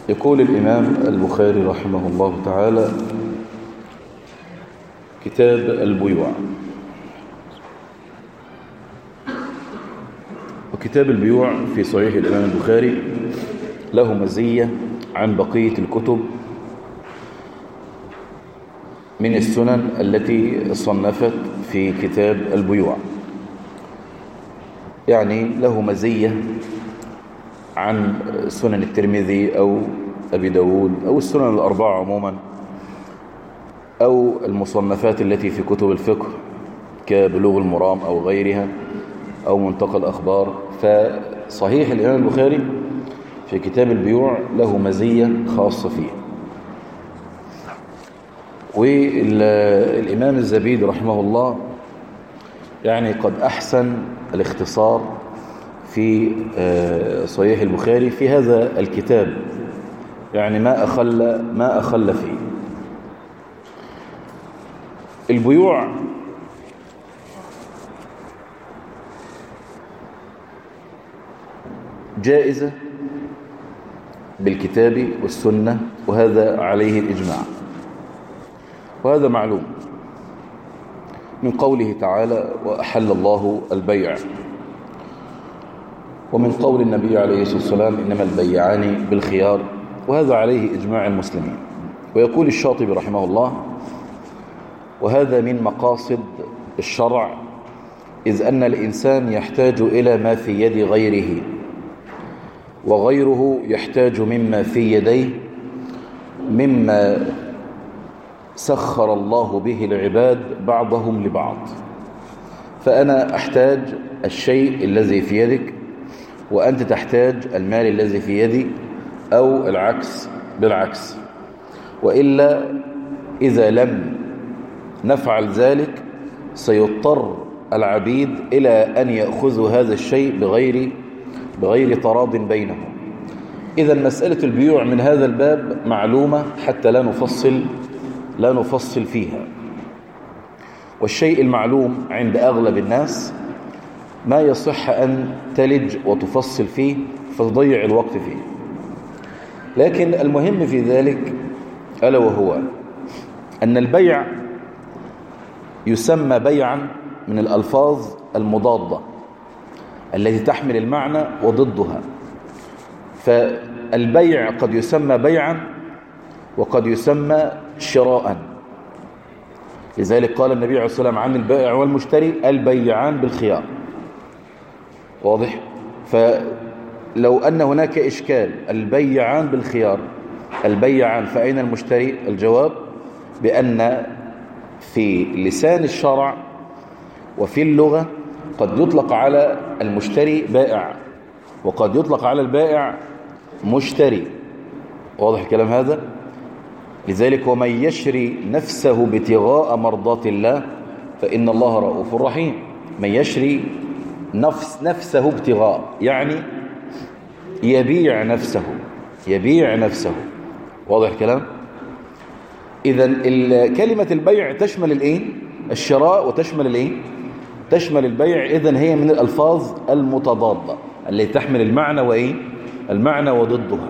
يقول الإمام البخاري رحمه الله تعالى كتاب البيوع وكتاب البيوع في صحيح الإمام البخاري له مزية عن بقية الكتب من السنن التي صنفت في كتاب البيوع يعني له مزية عن سنن الترمذي أو أبي داود أو السنن الأربعة عموما أو المصنفات التي في كتب الفقه كبلوغ المرام أو غيرها أو منتقى الأخبار فصحيح الإمام البخاري في كتاب البيوع له مزية خاصة فيه والإمام الزبيد رحمه الله يعني قد أحسن الاختصار في صحيح البخاري في هذا الكتاب يعني ما أخل ما أخل فيه البيوع جائزة بالكتاب والسنة وهذا عليه الإجماع وهذا معلوم من قوله تعالى وأحل الله البيع ومن قول النبي عليه الصلاة والسلام إنما البيعان بالخيار وهذا عليه إجماع المسلمين ويقول الشاطبي رحمه الله وهذا من مقاصد الشرع إذ أن الإنسان يحتاج إلى ما في يد غيره وغيره يحتاج مما في يديه مما سخر الله به العباد بعضهم لبعض فأنا أحتاج الشيء الذي في يدك وأنت تحتاج المال الذي في يدي أو العكس بالعكس وإلا إذا لم نفعل ذلك سيضطر العبيد إلى أن يأخذوا هذا الشيء بغير بغير تراض بينهم إذا مسألة البيوع من هذا الباب معلومة حتى لا نفصل لا نفصل فيها والشيء المعلوم عند أغلب الناس ما يصح أن تلج وتفصل فيه فتضيع الوقت فيه لكن المهم في ذلك ألا وهو أن البيع يسمى بيعا من الألفاظ المضادة التي تحمل المعنى وضدها فالبيع قد يسمى بيعا وقد يسمى شراء لذلك قال النبي عليه الصلاة والسلام عن البائع والمشتري البيعان بالخيار واضح فلو أن هناك إشكال البيعان بالخيار البيعان فأين المشتري الجواب بأن في لسان الشرع وفي اللغة قد يطلق على المشتري بائع وقد يطلق على البائع مشتري واضح الكلام هذا لذلك ومن يشري نفسه ابتغاء مرضات الله فإن الله رؤوف رحيم من يشري نفس نفسه ابتغاء يعني يبيع نفسه يبيع نفسه واضح الكلام إذا كلمة البيع تشمل الإيه الشراء وتشمل الإيه تشمل البيع إذا هي من الألفاظ المتضادة التي تحمل المعنى وإيه المعنى وضدها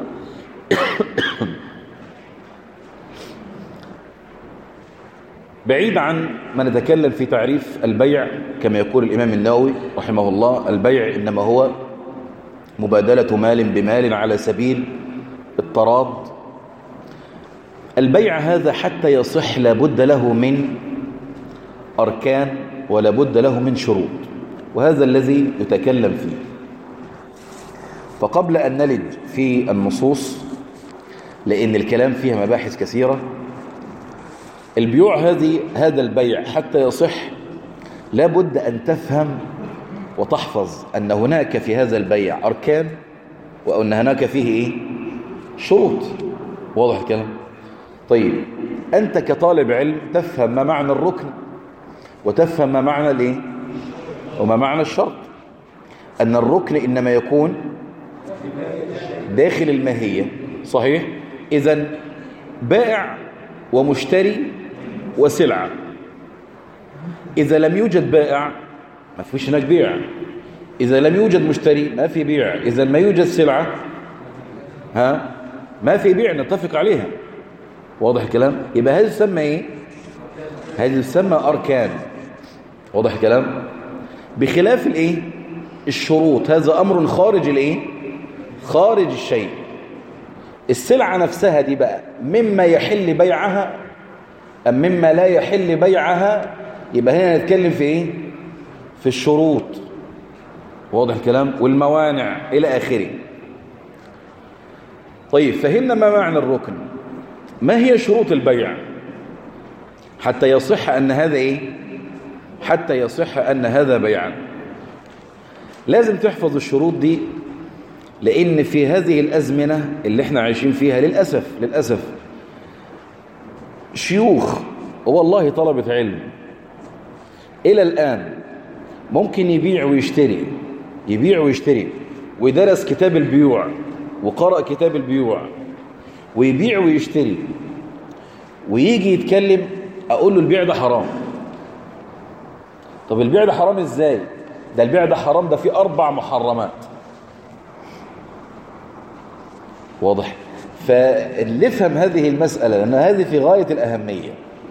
بعيد عن ما نتكلم في تعريف البيع كما يقول الإمام النووي رحمه الله البيع إنما هو مبادلة مال بمال على سبيل التراض البيع هذا حتى يصح لابد له من أركان ولابد له من شروط وهذا الذي نتكلم فيه فقبل أن نلج في النصوص لأن الكلام فيها مباحث كثيرة البيوع هذه هذا البيع حتى يصح لابد أن تفهم وتحفظ أن هناك في هذا البيع أركان وأن هناك فيه إيه؟ شروط واضح الكلام طيب أنت كطالب علم تفهم ما معنى الركن وتفهم ما معنى الإيه؟ وما معنى الشرط أن الركن إنما يكون داخل الماهية صحيح إذا بائع ومشتري وسلعة إذا لم يوجد بائع ما فيش هناك بيع إذا لم يوجد مشتري ما في بيع إذا ما يوجد سلعة ها ما في بيع نتفق عليها واضح الكلام يبقى هذه تسمى ايه هذه تسمى اركان واضح الكلام بخلاف الايه الشروط هذا امر خارج الايه خارج الشيء السلعة نفسها دي بقى مما يحل بيعها أم مما لا يحل بيعها يبقى هنا نتكلم في ايه في الشروط واضح الكلام والموانع إلى آخره طيب فهمنا ما معنى الركن ما هي شروط البيع حتى يصح أن هذا إيه حتى يصح أن هذا بيعا لازم تحفظ الشروط دي لأن في هذه الأزمنة اللي احنا عايشين فيها للأسف للأسف شيوخ والله طلبة علم إلى الآن ممكن يبيع ويشتري يبيع ويشتري ودرس كتاب البيوع وقرأ كتاب البيوع ويبيع ويشتري ويجي يتكلم أقول له البيع ده حرام طب البيع ده حرام إزاي ده البيع ده حرام ده فيه أربع محرمات واضح فنفهم هذه المسألة لأن هذه في غاية الأهمية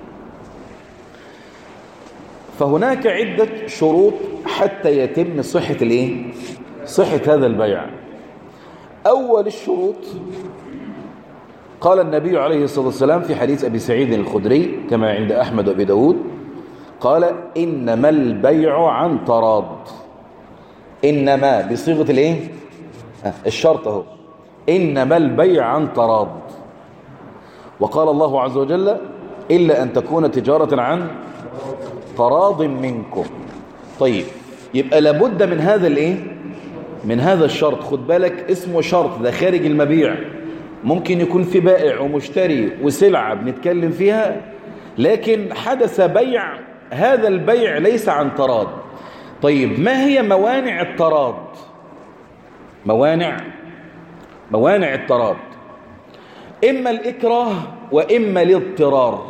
فهناك عدة شروط حتى يتم صحة الايه صحة هذا البيع أول الشروط قال النبي عليه الصلاة والسلام في حديث أبي سعيد الخدري كما عند أحمد وأبي داود قال إنما البيع عن تراض إنما بصيغة الايه الشرط اهو إنما البيع عن تراض وقال الله عز وجل إلا أن تكون تجارة عن تراض منكم طيب يبقى لابد من هذا الايه من هذا الشرط خد بالك اسمه شرط ده خارج المبيع ممكن يكون في بائع ومشتري وسلعة بنتكلم فيها لكن حدث بيع هذا البيع ليس عن تراض طيب ما هي موانع التراض موانع موانع التراض إما الإكراه وإما الاضطرار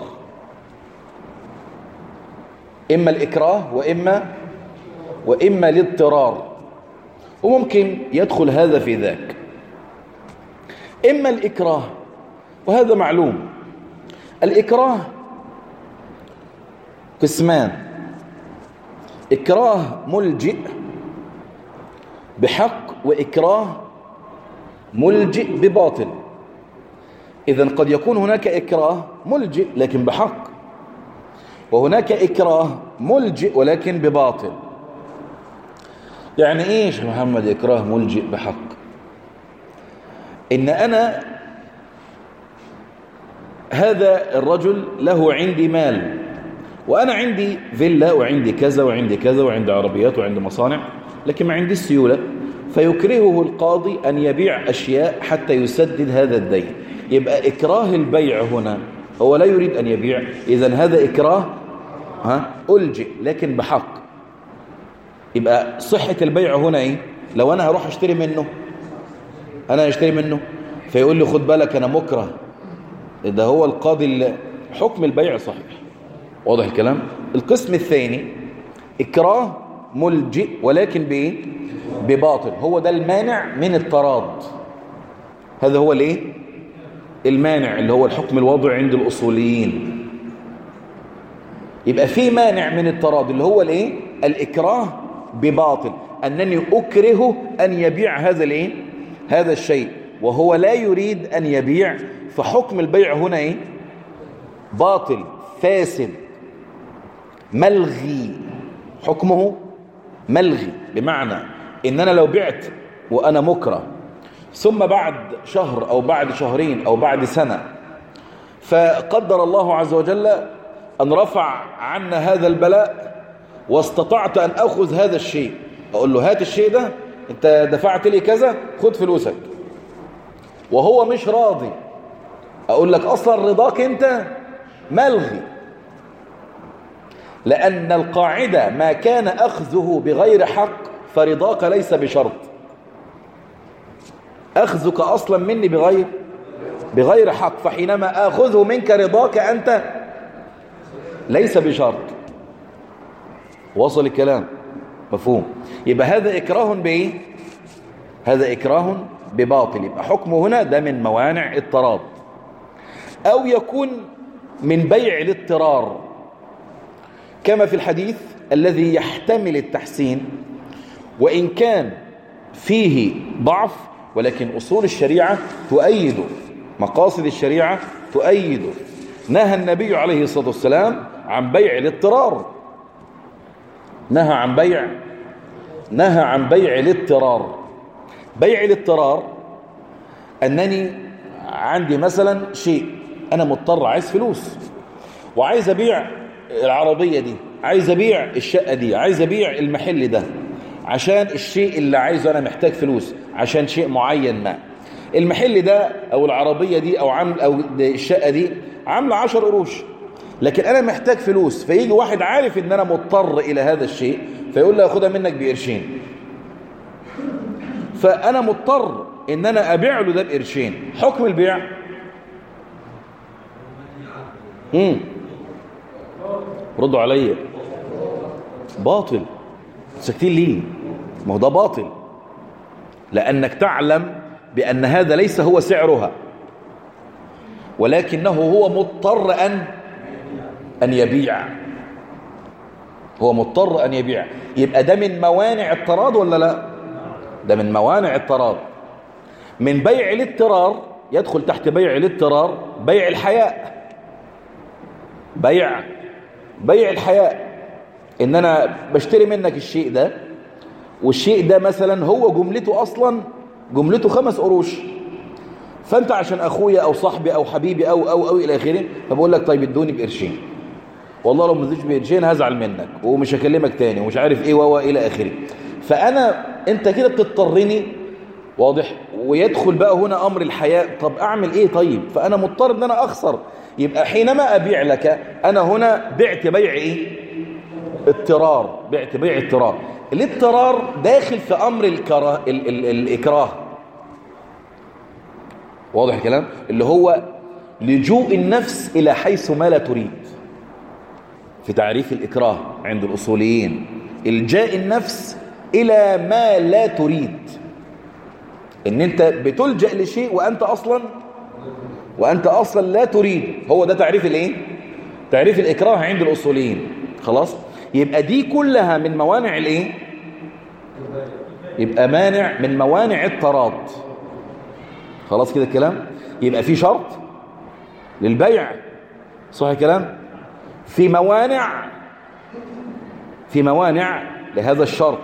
إما الإكراه وإما وإما الاضطرار وممكن يدخل هذا في ذاك إما الإكراه وهذا معلوم الإكراه قسمان إكراه ملجئ بحق وإكراه ملجئ بباطل إذا قد يكون هناك إكراه ملجئ لكن بحق وهناك إكراه ملجئ ولكن بباطل يعني إيش محمد إكراه ملجئ بحق إن أنا هذا الرجل له عندي مال وأنا عندي فيلا وعندي كذا وعندي كذا وعندي عربيات وعندي مصانع لكن ما عندي السيولة فيكرهه القاضي أن يبيع أشياء حتى يسدد هذا الدين يبقى إكراه البيع هنا هو لا يريد أن يبيع إذا هذا إكراه ها ألجئ لكن بحق يبقى صحة البيع هنا إيه لو أنا هروح أشتري منه أنا أشتري منه فيقول لي خد بالك أنا مكره ده هو القاضي اللي حكم البيع صحيح واضح الكلام القسم الثاني إكراه ملجئ ولكن بإيه بباطل هو ده المانع من التراض هذا هو الايه المانع اللي هو الحكم الوضع عند الأصوليين يبقى في مانع من التراض اللي هو الايه الإكراه بباطل أنني أكره أن يبيع هذا الايه هذا الشيء وهو لا يريد أن يبيع فحكم البيع هنا ايه باطل فاسد ملغي حكمه ملغي بمعنى ان انا لو بعت وانا مكره ثم بعد شهر او بعد شهرين او بعد سنة فقدر الله عز وجل ان رفع عنا هذا البلاء واستطعت ان اخذ هذا الشيء اقول له هات الشيء ده انت دفعت لي كذا خد فلوسك وهو مش راضي اقول لك اصلا رضاك انت ملغي لأن القاعدة ما كان أخذه بغير حق فرضاك ليس بشرط أخذك أصلا مني بغير بغير حق فحينما آخذه منك رضاك أنت ليس بشرط وصل الكلام مفهوم يبقى هذا إكراه بإيه هذا إكراه بباطل يبقى حكمه هنا ده من موانع التراض أو يكون من بيع الاضطرار كما في الحديث الذي يحتمل التحسين وإن كان فيه ضعف ولكن أصول الشريعة تؤيد مقاصد الشريعة تؤيد نهى النبي عليه الصلاة والسلام عن بيع الاضطرار نهى عن بيع نهى عن بيع الاضطرار بيع الاضطرار أنني عندي مثلا شيء أنا مضطر عايز فلوس وعايز أبيع العربية دي عايز أبيع الشقة دي عايز أبيع المحل ده عشان الشيء اللي عايزه أنا محتاج فلوس عشان شيء معين ما المحل ده أو العربية دي أو, عامل أو الشقة دي عاملة عشر قروش لكن أنا محتاج فلوس فيجي واحد عارف إن أنا مضطر إلى هذا الشيء فيقول لي أخدها منك بقرشين فأنا مضطر إن أنا أبيع له ده بقرشين حكم البيع امم ردوا عليا باطل ساكتين ليه ما هو ده باطل لأنك تعلم بأن هذا ليس هو سعرها ولكنه هو مضطر أن أن يبيع هو مضطر أن يبيع يبقى ده من موانع التراض ولا لا ده من موانع التراض من بيع الاضطرار يدخل تحت بيع الاضطرار بيع الحياء بيع بيع الحياء ان انا بشتري منك الشيء ده والشيء ده مثلا هو جملته اصلا جملته خمس قروش فانت عشان اخويا او صاحبي او حبيبي او او او الى اخره فبقول لك طيب ادوني بقرشين والله لو ما اديتش بقرشين هزعل منك ومش هكلمك تاني ومش عارف ايه و الى اخره فانا انت كده بتضطرني واضح ويدخل بقى هنا امر الحياء طب اعمل ايه طيب فانا مضطر ان انا اخسر يبقى حينما ابيع لك انا هنا بعت بيع ايه اضطرار بعت بيع اضطرار الاضطرار داخل في امر الكراه ال ال الاكراه واضح الكلام اللي هو لجوء النفس الى حيث ما لا تريد في تعريف الاكراه عند الاصوليين الجاء النفس الى ما لا تريد ان انت بتلجأ لشيء وانت اصلا وانت اصلا لا تريد هو ده تعريف الايه تعريف الاكراه عند الاصوليين خلاص يبقى دي كلها من موانع الايه يبقى مانع من موانع التراض خلاص كده الكلام يبقى في شرط للبيع صح الكلام في موانع في موانع لهذا الشرط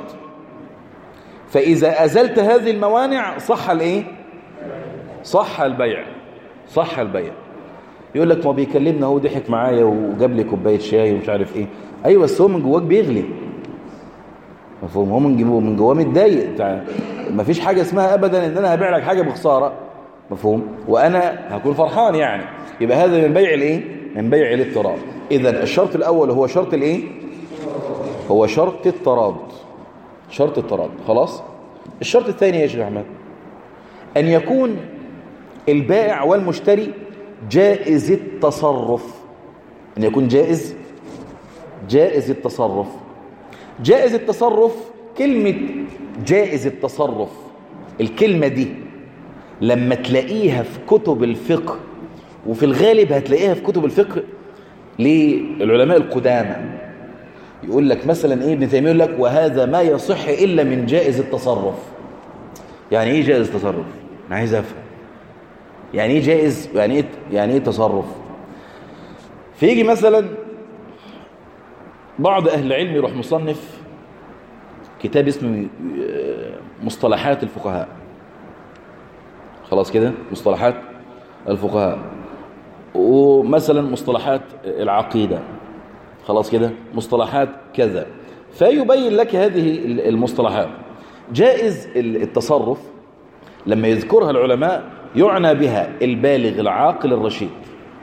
فإذا أزلت هذه الموانع صح الايه صح البيع صح البيع يقول لك ما بيكلمنا هو ضحك معايا وجاب لي كوبايه شاي ومش عارف ايه ايوه بس هو من جواك بيغلي مفهوم هو من جواه من جواه متضايق ما فيش حاجه اسمها ابدا ان انا هبيع لك حاجه بخساره مفهوم وانا هكون فرحان يعني يبقى هذا من بيع الايه من بيع الاضطراب اذا الشرط الاول هو شرط الايه هو شرط التراض شرط التراض خلاص الشرط الثاني يا شيخ احمد ان يكون البائع والمشتري جائز التصرف ان يكون جائز جائز التصرف جائز التصرف كلمة جائز التصرف الكلمة دي لما تلاقيها في كتب الفقه وفي الغالب هتلاقيها في كتب الفقه للعلماء القدامى يقول لك مثلا ايه ابن تيميه يقول لك وهذا ما يصح الا من جائز التصرف يعني ايه جائز التصرف انا عايز افهم يعني ايه جائز يعني ايه يعني ايه تصرف فيجي مثلا بعض اهل العلم يروح مصنف كتاب اسمه مصطلحات الفقهاء خلاص كده مصطلحات الفقهاء ومثلا مصطلحات العقيدة خلاص كده مصطلحات كذا فيبين لك هذه المصطلحات جائز التصرف لما يذكرها العلماء يعنى بها البالغ العاقل الرشيد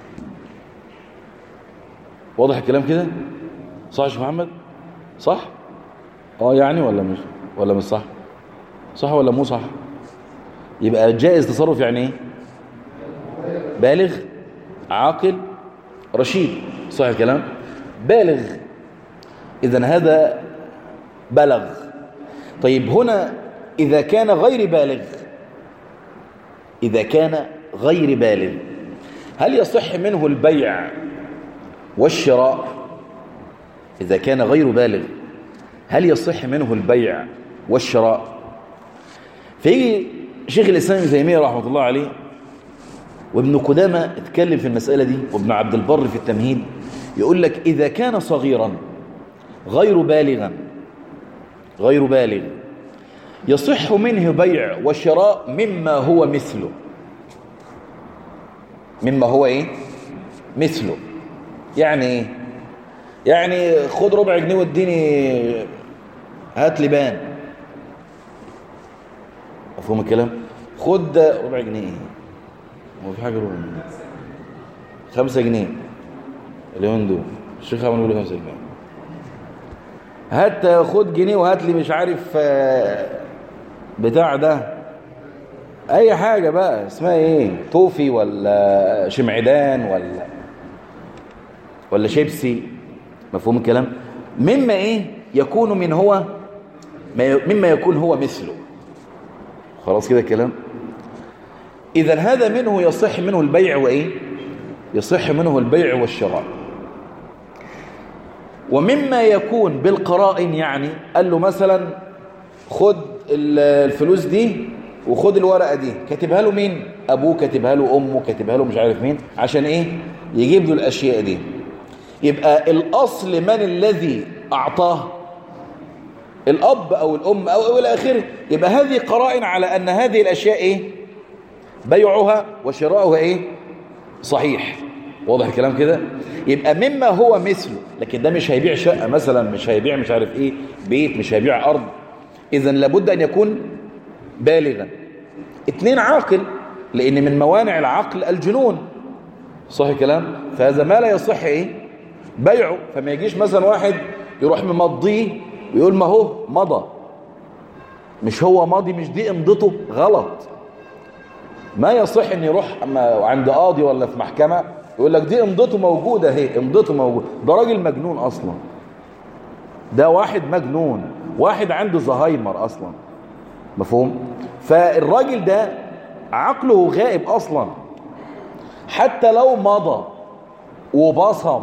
واضح الكلام كده صح يا شيخ محمد صح اه يعني ولا مش ولا مش صح صح ولا مو صح يبقى جائز تصرف يعني ايه بالغ عاقل رشيد صح الكلام بالغ اذا هذا بلغ طيب هنا إذا كان غير بالغ إذا كان غير بالغ هل يصح منه البيع والشراء إذا كان غير بالغ هل يصح منه البيع والشراء في شيخ الإسلام ابن تيمية رحمة الله عليه وابن قدامة اتكلم في المسألة دي وابن عبد البر في التمهيد يقول لك إذا كان صغيرا غير بالغا غير بالغ يصح منه بيع وشراء مما هو مثله مما هو ايه مثله يعني ايه يعني خد ربع جنيه واديني هات لي بان مفهوم الكلام خد ربع جنيه ايه هو في حاجه ربع جنيه خمسة جنيه اليومين دول الشيخ عمل يقول خمسة جنيه هات خد جنيه وهات لي مش عارف بتاع ده اي حاجة بقى اسمها ايه توفي ولا شمعدان ولا ولا شيبسي مفهوم الكلام مما ايه يكون من هو مما يكون هو مثله خلاص كده الكلام اذا هذا منه يصح منه البيع وايه يصح منه البيع والشراء ومما يكون بالقرائن يعني قال له مثلا خد الفلوس دي وخد الورقة دي كاتبها له مين أبوه كاتبها له أمه كاتبها له مش عارف مين عشان إيه يجيب له الأشياء دي يبقى الأصل من الذي أعطاه الأب أو الأم أو, أو إلى آخره يبقى هذه قرائن على أن هذه الأشياء إيه بيعها وشراؤها إيه صحيح واضح الكلام كده يبقى مما هو مثله لكن ده مش هيبيع شقة مثلا مش هيبيع مش عارف إيه بيت مش هيبيع أرض إذا لابد أن يكون بالغا اتنين عاقل لأن من موانع العقل الجنون صح الكلام فهذا ما لا يصح إيه بيعه فما يجيش مثلا واحد يروح ممضيه ويقول ما هو مضى مش هو ماضي مش دي امضته غلط ما يصح ان يروح عند قاضي ولا في محكمة يقول لك دي امضته موجودة اهي امضته موجودة ده راجل مجنون اصلا ده واحد مجنون واحد عنده زهايمر اصلا مفهوم فالراجل ده عقله غائب اصلا حتى لو مضى وبصم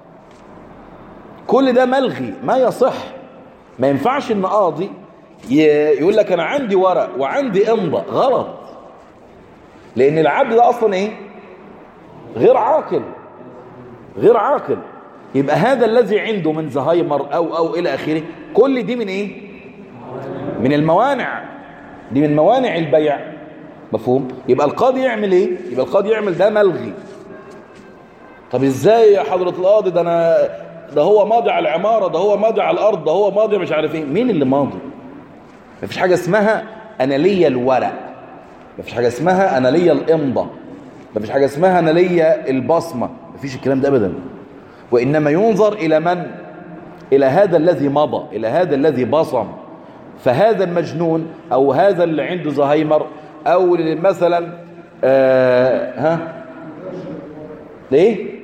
كل ده ملغي ما يصح ما ينفعش ان قاضي يقول لك انا عندي ورق وعندي امضى غلط لان العبد ده اصلا ايه غير عاقل غير عاقل يبقى هذا الذي عنده من زهايمر او او الى اخره كل دي من ايه من الموانع دي من موانع البيع مفهوم يبقى القاضي يعمل ايه يبقى القاضي يعمل ده ملغي طب ازاي يا حضرة القاضي ده انا ده هو ماضي على العمارة ده هو ماضي على الارض ده هو ماضي مش عارف ايه مين اللي ماضي مفيش حاجة اسمها انا ليا الورق مفيش حاجة اسمها انا ليا الامضة مفيش حاجة اسمها انا ليا البصمة مفيش الكلام ده ابدا وانما ينظر الى من الى هذا الذي مضى الى هذا الذي بصم فهذا المجنون او هذا اللي عنده زهايمر او مثلا آه ها ليه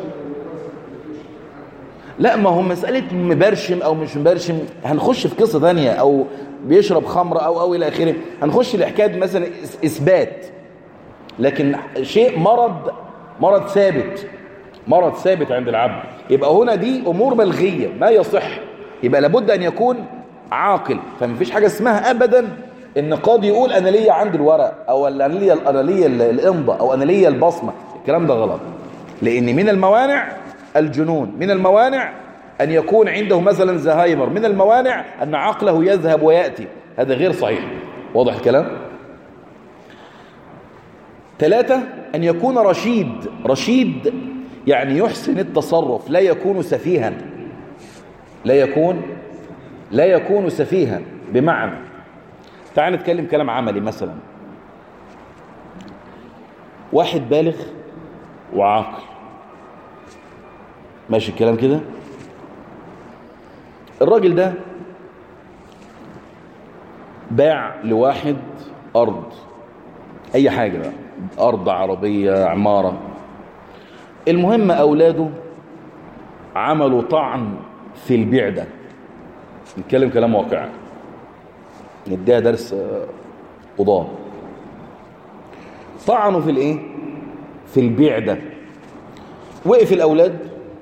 لا ما هو مسألة مبرشم او مش مبرشم هنخش في قصة ثانية او بيشرب خمر او او الى اخره هنخش لحكاية مثلا اثبات لكن شيء مرض مرض ثابت مرض ثابت عند العبد يبقى هنا دي امور ملغية ما يصح يبقى لابد ان يكون عاقل فما فيش حاجة اسمها ابدا ان قاضي يقول انا ليا عندي الورق او انا ليا انا ليا الامضه او انا ليا البصمه الكلام ده غلط لان من الموانع الجنون من الموانع ان يكون عنده مثلا زهايمر من الموانع ان عقله يذهب وياتي هذا غير صحيح واضح الكلام ثلاثة أن يكون رشيد رشيد يعني يحسن التصرف لا يكون سفيها لا يكون لا يكون سفيها بمعنى تعال نتكلم كلام عملي مثلا واحد بالغ وعاقل ماشي الكلام كده الراجل ده باع لواحد أرض أي حاجة بقى أرض عربية عمارة المهم أولاده عملوا طعن في البيع ده نتكلم كلام واقعي نديها درس قضاء طعنوا في الايه في البيع ده وقف الاولاد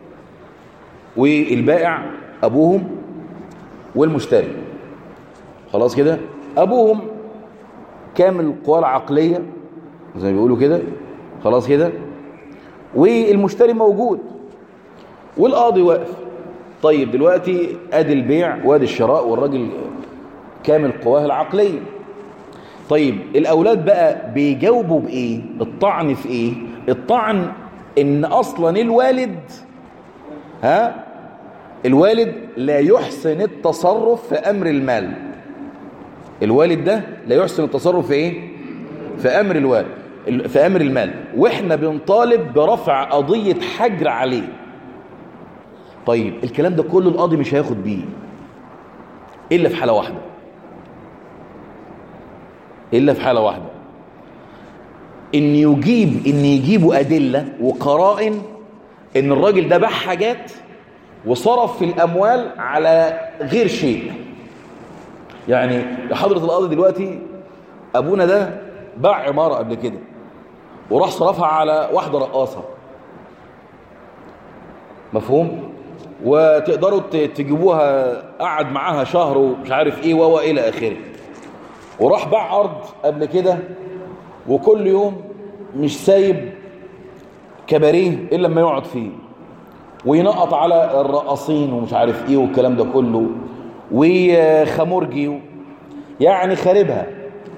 والبائع ابوهم والمشتري خلاص كده ابوهم كامل القوى العقليه زي ما بيقولوا كده خلاص كده والمشتري موجود والقاضي واقف طيب دلوقتي ادي البيع وادي الشراء والراجل كامل قواه العقليه طيب الاولاد بقى بيجاوبوا بايه الطعن في ايه الطعن ان اصلا الوالد ها الوالد لا يحسن التصرف في امر المال الوالد ده لا يحسن التصرف في ايه في امر الوالد في امر المال واحنا بنطالب برفع قضيه حجر عليه طيب الكلام ده كله القاضي مش هياخد بيه الا في حاله واحده الا في حاله واحده ان يجيب ان يجيبوا ادله وقرائن ان الراجل ده باع حاجات وصرف في الاموال على غير شيء يعني حضره القاضي دلوقتي ابونا ده باع عماره قبل كده وراح صرفها على واحده رقاصه مفهوم وتقدروا تجيبوها قعد معاها شهر ومش عارف ايه وهو الى اخره وراح باع ارض قبل كده وكل يوم مش سايب كباريه الا لما يقعد فيه وينقط على الرقاصين ومش عارف ايه والكلام ده كله وخمرجي يعني خاربها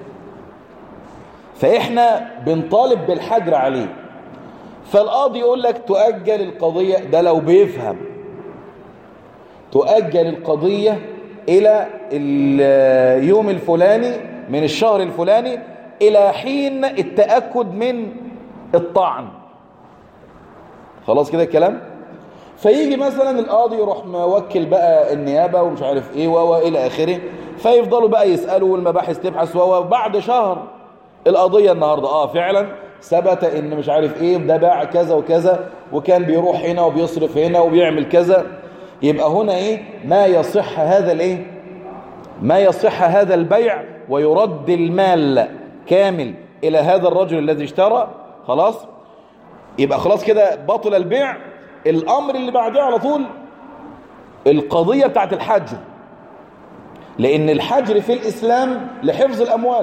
فاحنا بنطالب بالحجر عليه فالقاضي يقول لك تؤجل القضية ده لو بيفهم تؤجل القضية إلى اليوم الفلاني من الشهر الفلاني إلى حين التأكد من الطعن خلاص كده الكلام فيجي مثلا القاضي يروح موكل بقى النيابة ومش عارف ايه و الى اخره فيفضلوا بقى يسألوا والمباحث تبحث وبعد شهر القضية النهاردة اه فعلا ثبت ان مش عارف ايه ده باع كذا وكذا وكان بيروح هنا وبيصرف هنا وبيعمل كذا يبقى هنا ايه ما يصح هذا الايه ما يصح هذا البيع ويرد المال كامل الى هذا الرجل الذي اشترى خلاص يبقى خلاص كده بطل البيع الامر اللي بعديه على طول القضية بتاعت الحجر لان الحجر في الاسلام لحفظ الاموال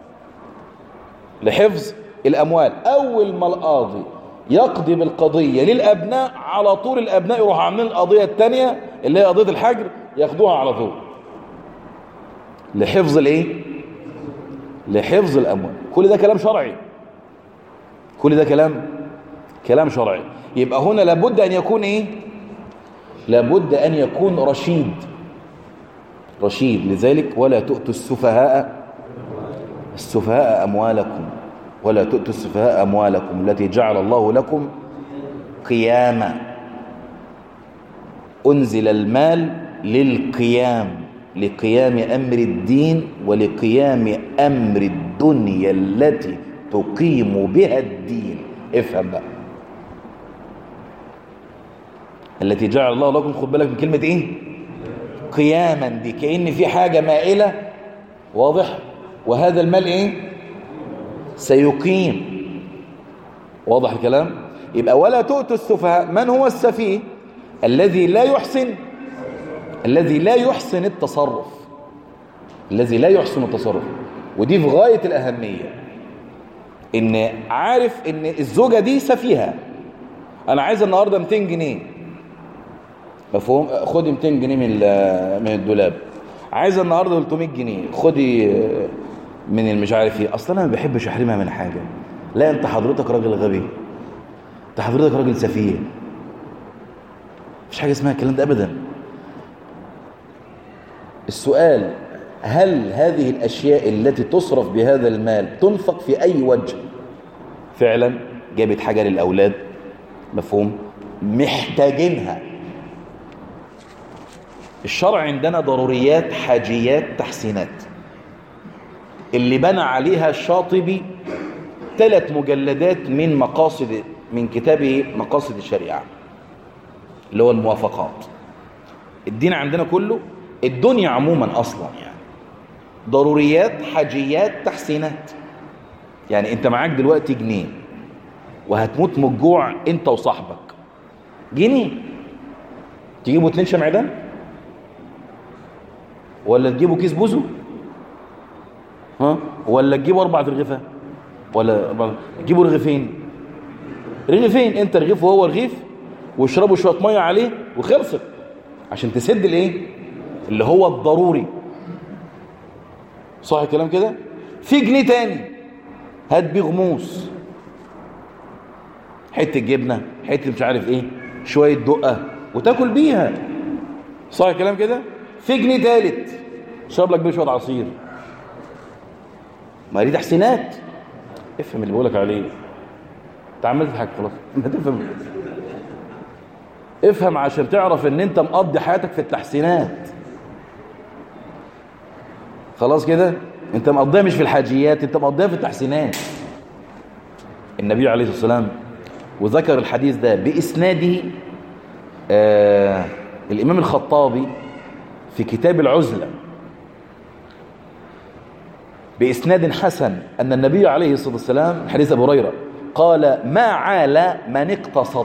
لحفظ الاموال اول ما القاضي يقضي بالقضية للابناء على طول الابناء يروحوا عاملين القضية الثانية اللي هي قضية الحجر ياخدوها على طول لحفظ الايه لحفظ الاموال كل ده كلام شرعي كل ده كلام كلام شرعي يبقى هنا لابد ان يكون ايه لابد ان يكون رشيد رشيد لذلك ولا تؤتوا السفهاء السفهاء اموالكم ولا تؤتوا السفهاء اموالكم التي جعل الله لكم قياما انزل المال للقيام لقيام امر الدين ولقيام امر الدنيا التي تقيم بها الدين افهم بقى التي جعل الله لكم خد بالك من كلمة ايه قياما دي كأن في حاجة مائلة واضح وهذا المال ايه سيقيم واضح الكلام يبقى ولا تؤتوا السفهاء من هو السفيه الذي لا يحسن الذي لا يحسن التصرف الذي لا يحسن التصرف ودي في غاية الأهمية ان عارف ان الزوجة دي سفيهة انا عايز النهاردة 200 جنيه مفهوم خدي 200 جنيه من من الدولاب عايز النهارده 300 جنيه خدي من المش عارف ايه اصلا انا ما بحبش احرمها من حاجه لا انت حضرتك راجل غبي انت حضرتك راجل سفيه مفيش حاجه اسمها الكلام ده ابدا السؤال هل هذه الاشياء التي تصرف بهذا المال تنفق في اي وجه فعلا جابت حاجه للاولاد مفهوم محتاجينها الشرع عندنا ضروريات حاجيات تحسينات اللي بنى عليها الشاطبي ثلاث مجلدات من مقاصد من كتابه مقاصد الشريعة اللي هو الموافقات الدين عندنا كله الدنيا عموما أصلا يعني ضروريات حاجيات تحسينات يعني انت معاك دلوقتي جنيه وهتموت من الجوع انت وصاحبك جنيه تجيبوا اتنين شمعدان ولا تجيبوا كيس بوزو ها ولا تجيبوا اربع رغيفه ولا تجيبوا رغيفين رغيفين انت رغيف وهو رغيف واشربوا شويه ميه عليه وخلصت عشان تسد الايه اللي هو الضروري صح الكلام كده في جنيه تاني هات بيه غموس حته جبنه حته مش عارف ايه شويه دقه وتاكل بيها صح الكلام كده في جنيه تالت شرب لك بيه شويه عصير ما دي تحسينات افهم اللي بقولك عليه انت عمال تضحك خلاص ما تفهم افهم عشان تعرف ان انت مقضي حياتك في التحسينات خلاص كده انت مقضيها مش في الحاجيات انت مقضيها في التحسينات النبي عليه الصلاه والسلام وذكر الحديث ده باسناده آه الامام الخطابي في كتاب العزله بإسناد حسن أن النبي عليه الصلاة والسلام حديث أبو هريرة قال ما عال من اقتصد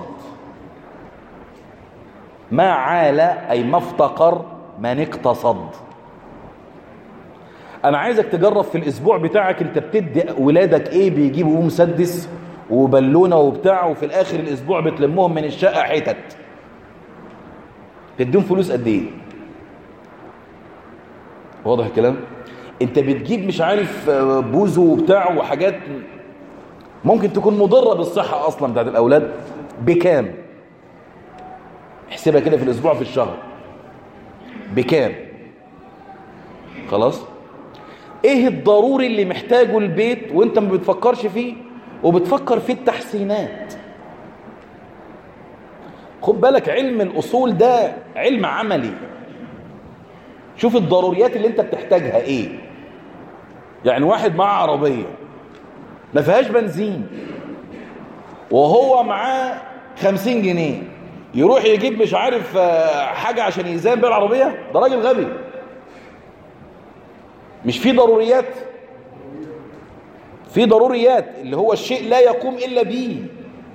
ما عال أي ما افتقر من اقتصد أنا عايزك تجرب في الأسبوع بتاعك أنت بتدي ولادك إيه بيجيبوا مسدس وبالونة وبتاع وفي الآخر الأسبوع بتلمهم من الشقة حتت تديهم فلوس قد إيه واضح الكلام انت بتجيب مش عارف بوزو وبتاع وحاجات ممكن تكون مضرة بالصحة اصلا بتاعت الاولاد بكام احسبها كده في الاسبوع في الشهر بكام خلاص ايه الضروري اللي محتاجه البيت وانت ما بتفكرش فيه وبتفكر في التحسينات خد بالك علم الاصول ده علم عملي شوف الضروريات اللي انت بتحتاجها ايه يعني واحد معاه عربية ما فيهاش بنزين وهو معاه خمسين جنيه يروح يجيب مش عارف حاجة عشان يزام بيها العربية ده راجل غبي مش في ضروريات في ضروريات اللي هو الشيء لا يقوم إلا به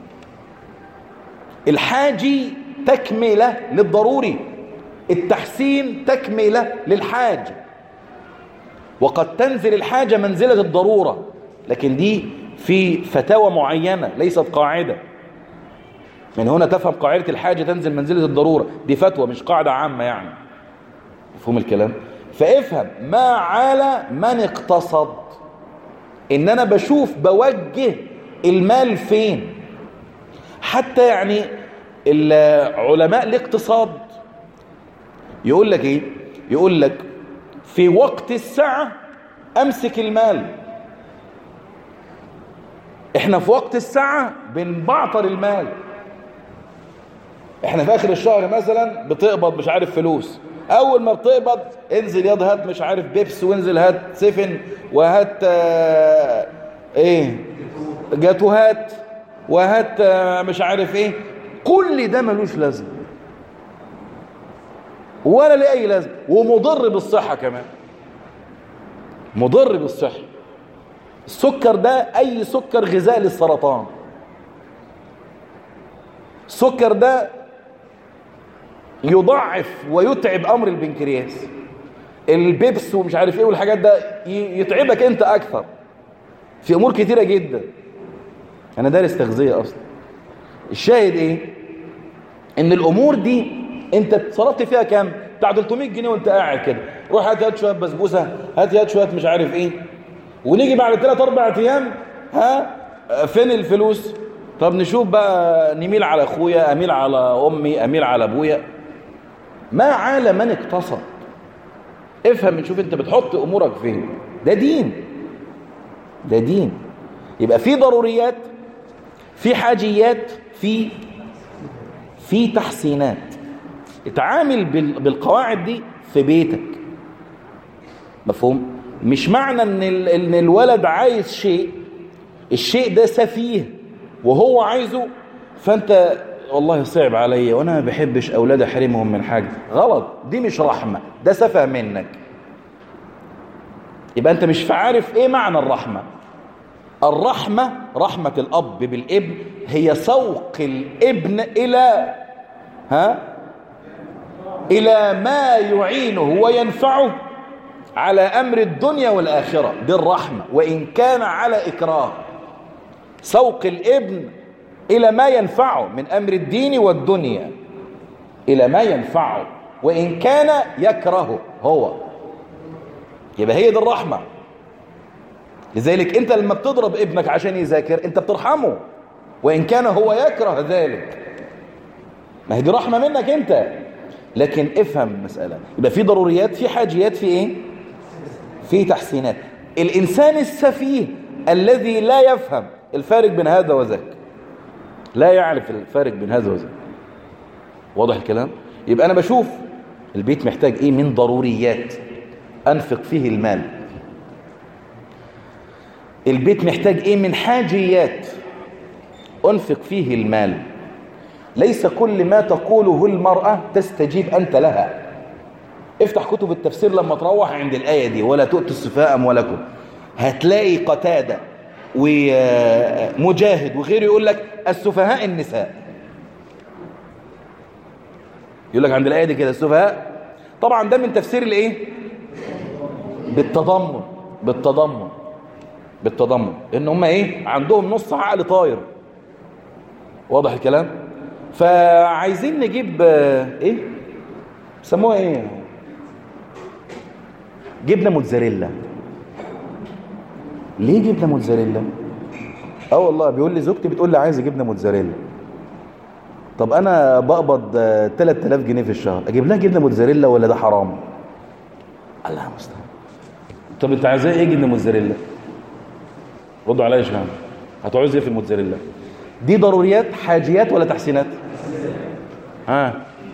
الحاجي تكملة للضروري التحسين تكملة للحاجة وقد تنزل الحاجة منزلة الضرورة لكن دي في فتاوى معينة ليست قاعدة من هنا تفهم قاعدة الحاجة تنزل منزلة الضرورة دي فتوى مش قاعدة عامة يعني مفهوم الكلام فافهم ما على من اقتصد ان انا بشوف بوجه المال فين حتى يعني علماء الاقتصاد يقول لك ايه يقول لك في وقت الساعة امسك المال احنا في وقت الساعة بنبعطر المال احنا في اخر الشهر مثلا بتقبض مش عارف فلوس اول ما بتقبض انزل ياض هات مش عارف بيبس وانزل هات سفن وهات آه ايه جاتوهات وهات آه مش عارف ايه كل ده ملوش لازمه ولا ليه اي لازمه ومضر بالصحه كمان مضر بالصحه السكر ده اي سكر غذاء للسرطان السكر ده يضعف ويتعب امر البنكرياس البيبس ومش عارف ايه والحاجات ده يتعبك انت اكثر في امور كتيره جدا انا دارس تغذيه اصلا الشاهد ايه ان الامور دي انت صرفت فيها كام بتاع 300 جنيه وانت قاعد كده روح هات هات شويه بسبوسه هات هات شويه مش عارف ايه ونيجي بعد 3 4 ايام ها فين الفلوس طب نشوف بقى نميل على اخويا اميل على امي اميل على ابويا ما عال من اقتصد افهم نشوف انت بتحط امورك فين ده دين ده دين يبقى في ضروريات في حاجيات في في تحسينات اتعامل بالقواعد دي في بيتك مفهوم مش معنى ان ان الولد عايز شيء الشيء ده سفيه وهو عايزه فانت والله صعب عليا وانا ما بحبش اولاد احرمهم من حاجه غلط دي مش رحمه ده سفه منك يبقى انت مش عارف ايه معنى الرحمة الرحمة رحمة الاب بالابن هي سوق الابن الى ها الى ما يعينه وينفعه على امر الدنيا والاخرة دي الرحمة وان كان على اكراه سوق الابن الى ما ينفعه من امر الدين والدنيا الى ما ينفعه وان كان يكرهه هو يبقى هي دي الرحمة لذلك انت لما بتضرب ابنك عشان يذاكر انت بترحمه وان كان هو يكره ذلك ما هي دي رحمة منك انت لكن افهم المسألة يبقى في ضروريات في حاجيات في ايه في تحسينات الانسان السفيه الذي لا يفهم الفارق بين هذا وذاك لا يعرف الفارق بين هذا وذاك واضح الكلام يبقى انا بشوف البيت محتاج ايه من ضروريات انفق فيه المال البيت محتاج ايه من حاجيات انفق فيه المال ليس كل ما تقوله المرأة تستجيب أنت لها افتح كتب التفسير لما تروح عند الآية دي ولا تؤتوا السفاء أموالكم هتلاقي قتادة ومجاهد وغيره يقول لك السفهاء النساء يقول لك عند الآية دي كده السفهاء طبعا ده من تفسير الايه بالتضمن بالتضمن بالتضمن ان هم ايه عندهم نص عقل طاير واضح الكلام فعايزين نجيب ايه سموها ايه جبنه موتزاريلا ليه جبنه موتزاريلا اه والله بيقول لي زوجتي بتقول لي عايز جبنه موتزاريلا طب انا بقبض 3000 جنيه في الشهر اجيب لها جبنه موتزاريلا ولا ده حرام الله مستعان طب انت عايزاه ايه جبنه موتزاريلا ردوا عليا يا شباب هتعوز ايه في الموتزاريلا دي ضروريات حاجيات ولا تحسينات ها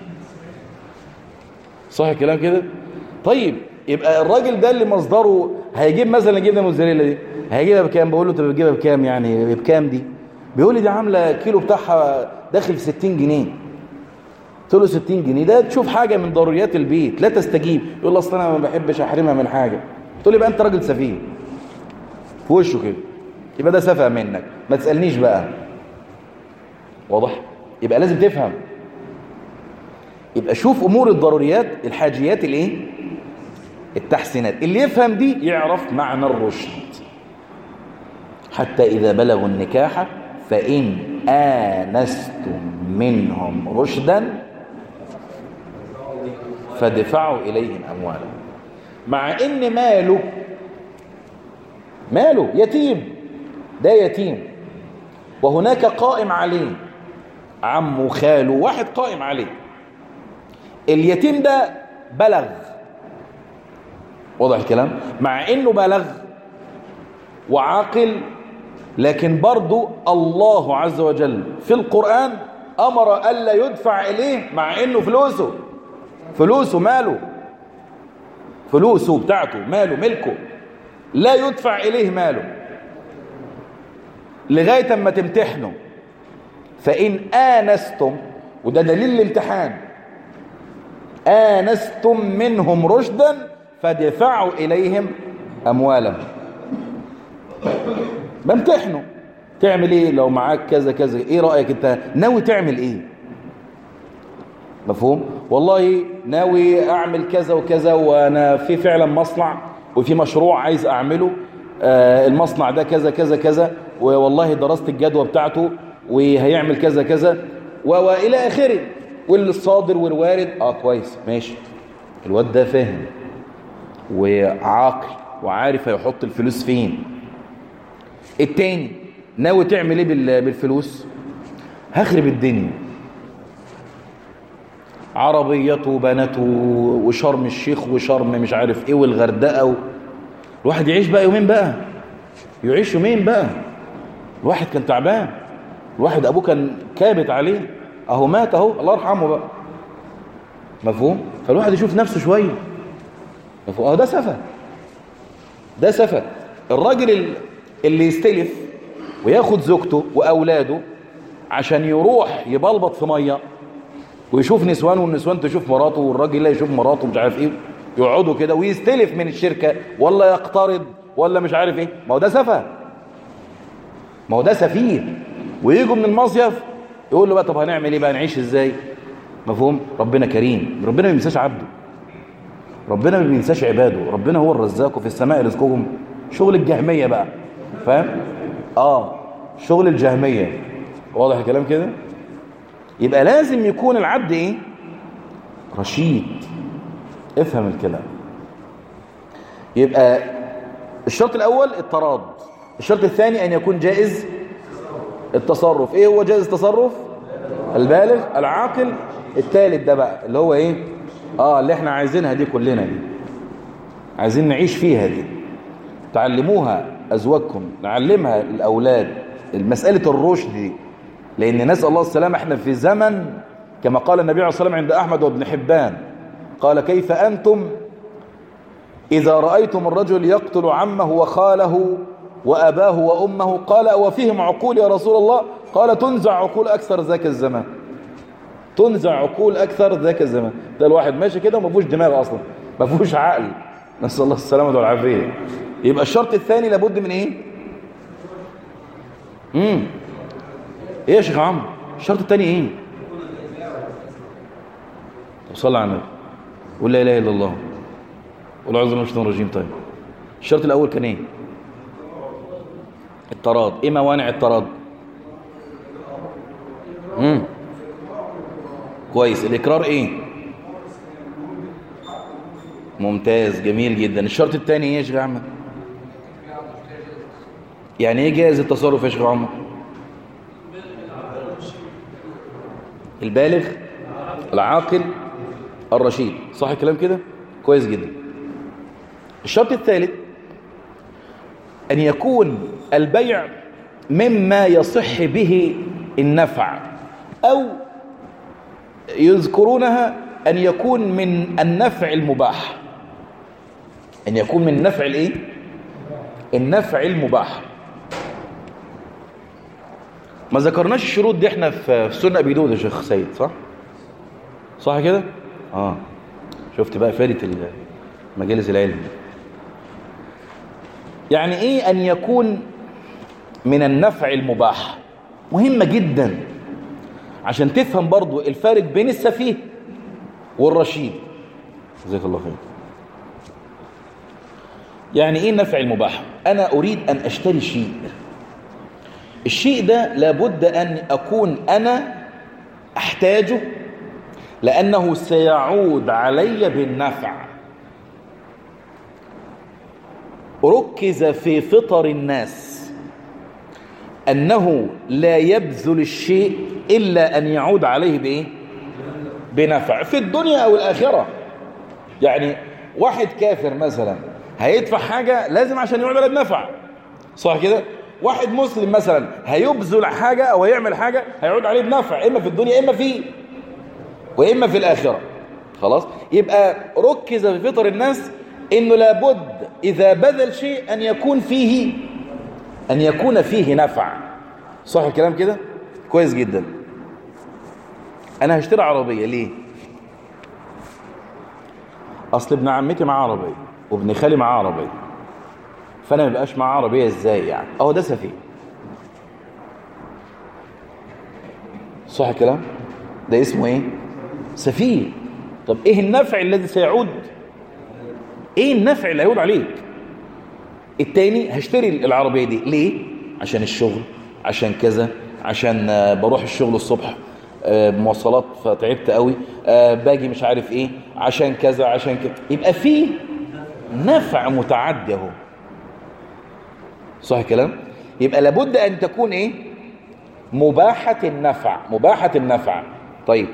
صح الكلام كده طيب يبقى الراجل ده اللي مصدره هيجيب مثلا جبنه موتزاريلا دي هيجيبها بكام بقول له انت بتجيبها بكام يعني بكام دي بيقول لي دي عامله كيلو بتاعها داخل في 60 جنيه قلت له 60 جنيه ده تشوف حاجه من ضروريات البيت لا تستجيب يقول لي اصل انا ما بحبش احرمها من حاجه قلت له يبقى انت راجل سفيه في وشه كده يبقى ده سفه منك ما تسالنيش بقى واضح يبقى لازم تفهم يبقى شوف امور الضروريات الحاجيات الايه التحسينات اللي يفهم دي يعرف معنى الرشد حتى اذا بلغوا النكاح فان انستم منهم رشدا فادفعوا اليهم اموالهم مع ان ماله ماله يتيم ده يتيم وهناك قائم عليه عمه خاله واحد قائم عليه اليتيم ده بلغ واضح الكلام مع انه بلغ وعاقل لكن برضو الله عز وجل في القرآن أمر ألا يدفع إليه مع إنه فلوسه فلوسه ماله فلوسه بتاعته ماله ملكه لا يدفع إليه ماله لغاية اما تمتحنه فإن آنستم وده دليل الامتحان آنستم منهم رشدا فادفعوا إليهم أموالهم بمتحنه تعمل ايه لو معاك كذا كذا ايه رأيك انت ناوي تعمل ايه مفهوم والله ناوي اعمل كذا وكذا وانا في فعلا مصنع وفي مشروع عايز اعمله آه المصنع ده كذا كذا كذا والله درست الجدوى بتاعته وهيعمل كذا كذا والى اخره والصادر والوارد اه كويس ماشي الواد ده فاهم وعاقل وعارف هيحط الفلوس فين التاني ناوي تعمل ايه بالفلوس هخرب الدنيا عربيته وبناته وشرم الشيخ وشرم مش عارف ايه والغردقه و... الواحد يعيش بقى يومين بقى يعيش يومين بقى الواحد كان تعبان الواحد ابوه كان كابت عليه اهو مات اهو الله يرحمه بقى مفهوم فالواحد يشوف نفسه شويه مفهوم اهو ده سفه ده سفه الراجل اللي يستلف وياخد زوجته واولاده عشان يروح يبلبط في ميه ويشوف نسوان والنسوان تشوف مراته والراجل لا يشوف مراته مش عارف ايه يقعدوا كده ويستلف من الشركة ولا يقترض ولا مش عارف ايه ما هو ده سفه ما هو ده سفيه ويجوا من المصيف يقول له بقى طب هنعمل ايه بقى نعيش ازاي مفهوم ربنا كريم ربنا ما بينساش عبده ربنا ما بينساش عباده ربنا هو الرزاق وفي السماء رزقكم شغل الجهمية بقى فاهم اه شغل الجهمية واضح الكلام كده يبقى لازم يكون العبد ايه رشيد افهم الكلام يبقى الشرط الاول التراض الشرط الثاني ان يكون جائز التصرف ايه هو جائز التصرف البالغ العاقل الثالث ده بقى اللي هو ايه اه اللي احنا عايزينها دي كلنا دي عايزين نعيش فيها دي تعلموها ازواجكم نعلمها الاولاد المساله الرشد دي لان نسال الله السلامه احنا في زمن كما قال النبي عليه الصلاه والسلام عند احمد وابن حبان قال كيف انتم اذا رايتم الرجل يقتل عمه وخاله واباه وامه قال وفيهم عقول يا رسول الله قال تنزع عقول اكثر ذاك الزمان تنزع عقول اكثر ذاك الزمان ده الواحد ماشي كده وما فيهوش دماغ اصلا ما فيهوش عقل نسال الله السلامه والعافيه يبقى الشرط الثاني لابد من ايه امم ايه يا شيخ عمرو الشرط الثاني ايه طب صلى على النبي قول لا اله الا الله قول اعوذ بالله من الشيطان الرجيم طيب الشرط الاول كان ايه التراض ايه موانع التراض امم كويس الاقرار ايه ممتاز جميل جدا الشرط الثاني ايه يا شيخ احمد يعني ايه جائز التصرف يا شيخ عمر البالغ العاقل الرشيد صح الكلام كده كويس جدا الشرط الثالث أن يكون البيع مما يصح به النفع أو يذكرونها أن يكون من النفع المباح أن يكون من النفع الإيه؟ النفع المباح ما ذكرناش الشروط دي احنا في سنة أبي داود يا شيخ سيد صح؟ صح كده؟ آه شفت بقى فادة مجالس العلم يعني ايه ان يكون من النفع المباح مهمة جدا عشان تفهم برضو الفارق بين السفيه والرشيد جزاك الله خير يعني ايه النفع المباح انا اريد ان اشتري شيء الشيء ده لابد ان اكون انا احتاجه لانه سيعود علي بالنفع ركز في فطر الناس أنه لا يبذل الشيء إلا أن يعود عليه بإيه؟ بنفع في الدنيا أو الآخرة يعني واحد كافر مثلا هيدفع حاجة لازم عشان يعود عليه بنفع صح كده؟ واحد مسلم مثلا هيبذل حاجة أو هيعمل حاجة هيعود عليه بنفع إما في الدنيا إما في وإما في الآخرة خلاص؟ يبقى ركز في فطر الناس انه لابد اذا بذل شيء ان يكون فيه ان يكون فيه نفع صح الكلام كده كويس جدا انا هشتري عربية ليه اصل ابن عمتي معاه عربية وابن خالي معاه عربية فانا ما بقاش معاه عربية ازاي يعني اهو ده سفيه صح الكلام ده اسمه ايه سفيه طب ايه النفع الذي سيعود ايه النفع اللي هيعود عليك التاني هشتري العربية دي ليه عشان الشغل عشان كذا عشان بروح الشغل الصبح مواصلات فتعبت قوي باجي مش عارف ايه عشان كذا عشان كذا يبقى في نفع متعدي اهو صح الكلام يبقى لابد ان تكون ايه مباحة النفع مباحة النفع طيب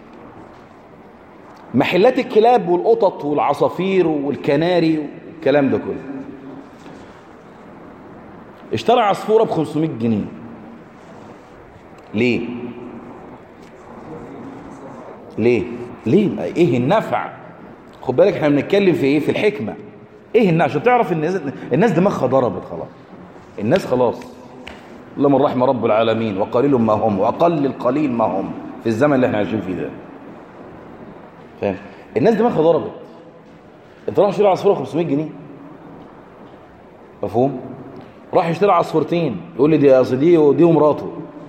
محلات الكلاب والقطط والعصافير والكناري والكلام ده كله اشترى عصفورة ب 500 جنيه ليه ليه ليه ايه النفع خد بالك احنا بنتكلم في ايه في الحكمة ايه النفع عشان تعرف الناس الناس دماغها ضربت خلاص الناس خلاص الا من رحم رب العالمين وقليل ما هم واقل القليل ما هم في الزمن اللي احنا عايشين فيه ده فاهم الناس دماغها ضربت انت راح تشتري عصفوره 500 جنيه مفهوم راح يشتري عصفورتين يقول لي دي اصل دي ودي ومراته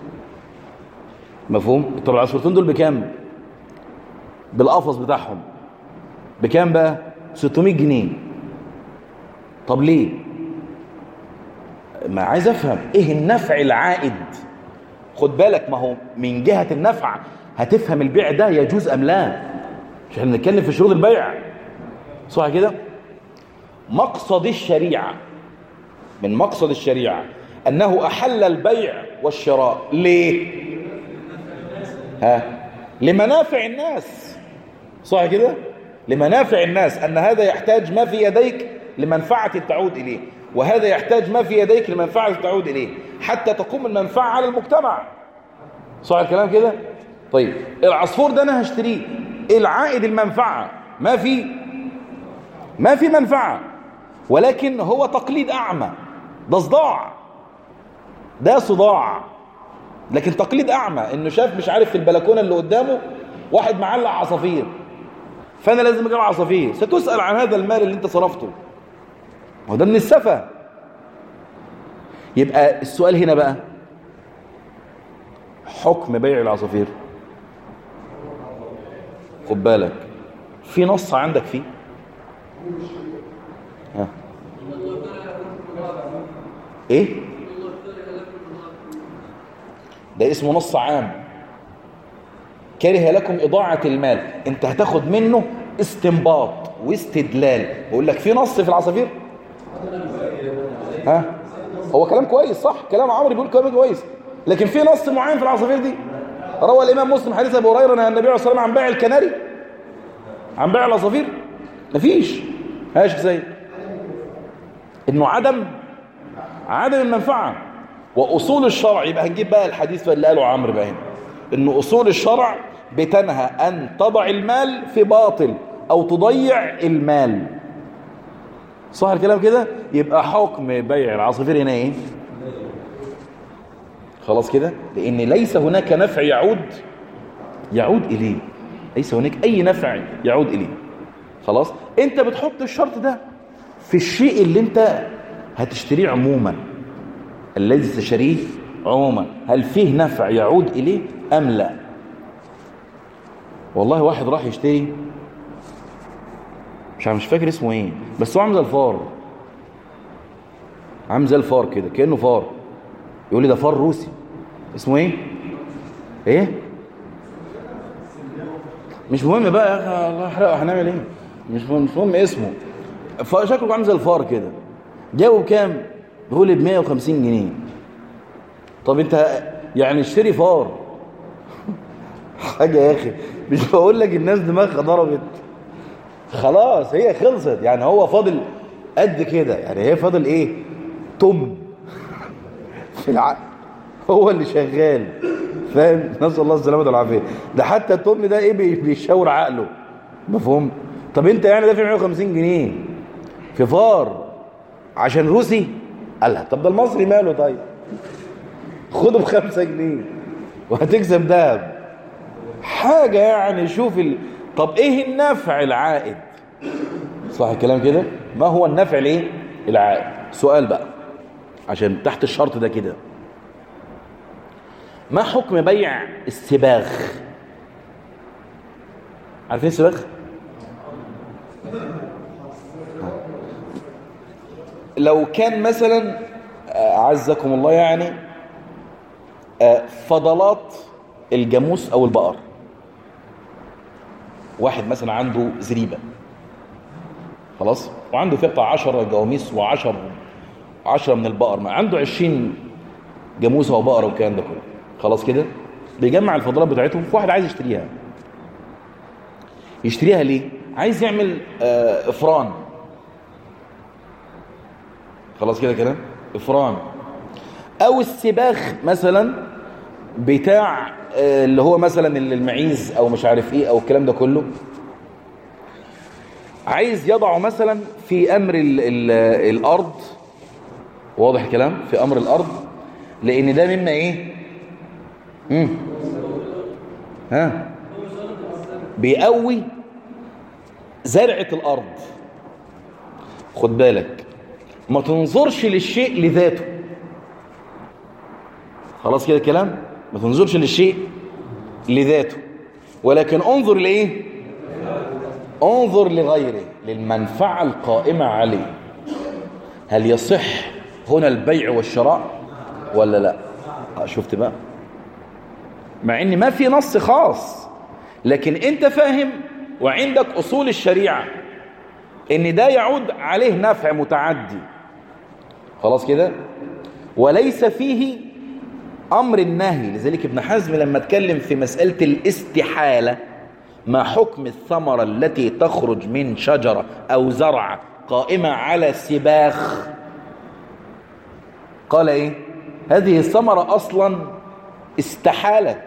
مفهوم طب العصفورتين دول بكام بالقفص بتاعهم بكام بقى 600 جنيه طب ليه ما عايز افهم ايه النفع العائد خد بالك ما هو من جهة النفع هتفهم البيع ده يجوز ام لا مش احنا بنتكلم في شروط البيع صح كده مقصد الشريعة من مقصد الشريعة أنه أحل البيع والشراء ليه ها لمنافع الناس صح كده لمنافع الناس أن هذا يحتاج ما في يديك لمنفعة تعود إليه وهذا يحتاج ما في يديك لمنفعة تعود إليه حتى تقوم المنفعة على المجتمع صح الكلام كده طيب العصفور ده أنا هشتريه العائد المنفعة ما في ما في منفعة ولكن هو تقليد أعمى ده صداع ده صداع لكن تقليد أعمى إنه شاف مش عارف في البلكونة اللي قدامه واحد معلق عصافير فأنا لازم أجيب عصافير ستسأل عن هذا المال اللي أنت صرفته هو ده من السفة يبقى السؤال هنا بقى حكم بيع العصافير خد بالك في نص عندك فيه ها. ايه ده اسمه نص عام كره لكم إضاعة المال انت هتاخد منه استنباط واستدلال بقول لك في نص في العصافير ها هو كلام كويس صح كلام عمرو بيقول كلام كويس لكن في نص معين في العصافير دي روى الإمام مسلم حديث أبو هريرة نهى النبي عليه الصلاة والسلام عن بيع الكناري عن بيع العصافير مفيش هاش زي انه عدم عدم المنفعه واصول الشرع يبقى هنجيب بقى الحديث اللي قاله عمرو بقى هنا انه اصول الشرع بتنهى ان تضع المال في باطل او تضيع المال صح الكلام كده يبقى حكم بيع العصافير هنا ايه خلاص كده لان ليس هناك نفع يعود يعود اليه ليس هناك اي نفع يعود اليه خلاص انت بتحط الشرط ده في الشيء اللي انت هتشتريه عموما الذي تشتريه عموما هل فيه نفع يعود اليه ام لا والله واحد راح يشتري مش مش فاكر اسمه ايه بس هو عامل زي الفار عامل زي الفار كده كانه فار يقول لي ده فار روسي اسمه ايه ايه مش مهم بقى يا اخي الله يحرقه هنعمل ايه مش مهم, مش مهم اسمه شكله عامل زي الفار كده جابه بكام بيقول ب 150 جنيه طب انت يعني اشتري فار حاجه يا اخي مش بقول لك الناس دماغها ضربت خلاص هي خلصت يعني هو فاضل قد كده يعني هي فاضل ايه تم في العقل هو اللي شغال فاهم نسال الله السلامه والعافيه ده حتى التم ده ايه بيشاور عقله مفهوم طب انت يعني دافع 150 جنيه في فار عشان روسي قال لها طب ده المصري ماله طيب خده بخمسة جنيه وهتكسب دهب حاجة يعني شوف ال... طب ايه النفع العائد صح الكلام كده ما هو النفع الايه العائد سؤال بقى عشان تحت الشرط ده كده ما حكم بيع السباغ عارفين السباغ لو كان مثلا عزكم الله يعني فضلات الجاموس او البقر واحد مثلا عنده زريبة خلاص وعنده فيه بتاع 10 جواميس و10 10 من البقر ما عنده 20 جاموسه وبقره والكلام ده كله خلاص كده بيجمع الفضلات بتاعتهم في واحد عايز يشتريها يشتريها ليه عايز يعمل افران خلاص كده كلام افران او السباخ مثلا بتاع اللي هو مثلا المعيز او مش عارف ايه او الكلام ده كله عايز يضعه مثلا في امر ال ال الارض واضح الكلام في امر الارض لان ده مما ايه امم ها بيقوي زرعه الارض خد بالك ما تنظرش للشيء لذاته خلاص كده كلام ما تنظرش للشيء لذاته ولكن انظر لايه انظر لغيره للمنفعة القائمة عليه هل يصح هنا البيع والشراء ولا لا آه، شفت بقى مع ان ما في نص خاص لكن انت فاهم وعندك اصول الشريعة ان ده يعود عليه نفع متعدي خلاص كده وليس فيه امر النهي لذلك ابن حزم لما اتكلم في مسألة الاستحالة ما حكم الثمرة التي تخرج من شجرة او زرع قائمة على سباخ قال ايه هذه الثمرة اصلا استحالت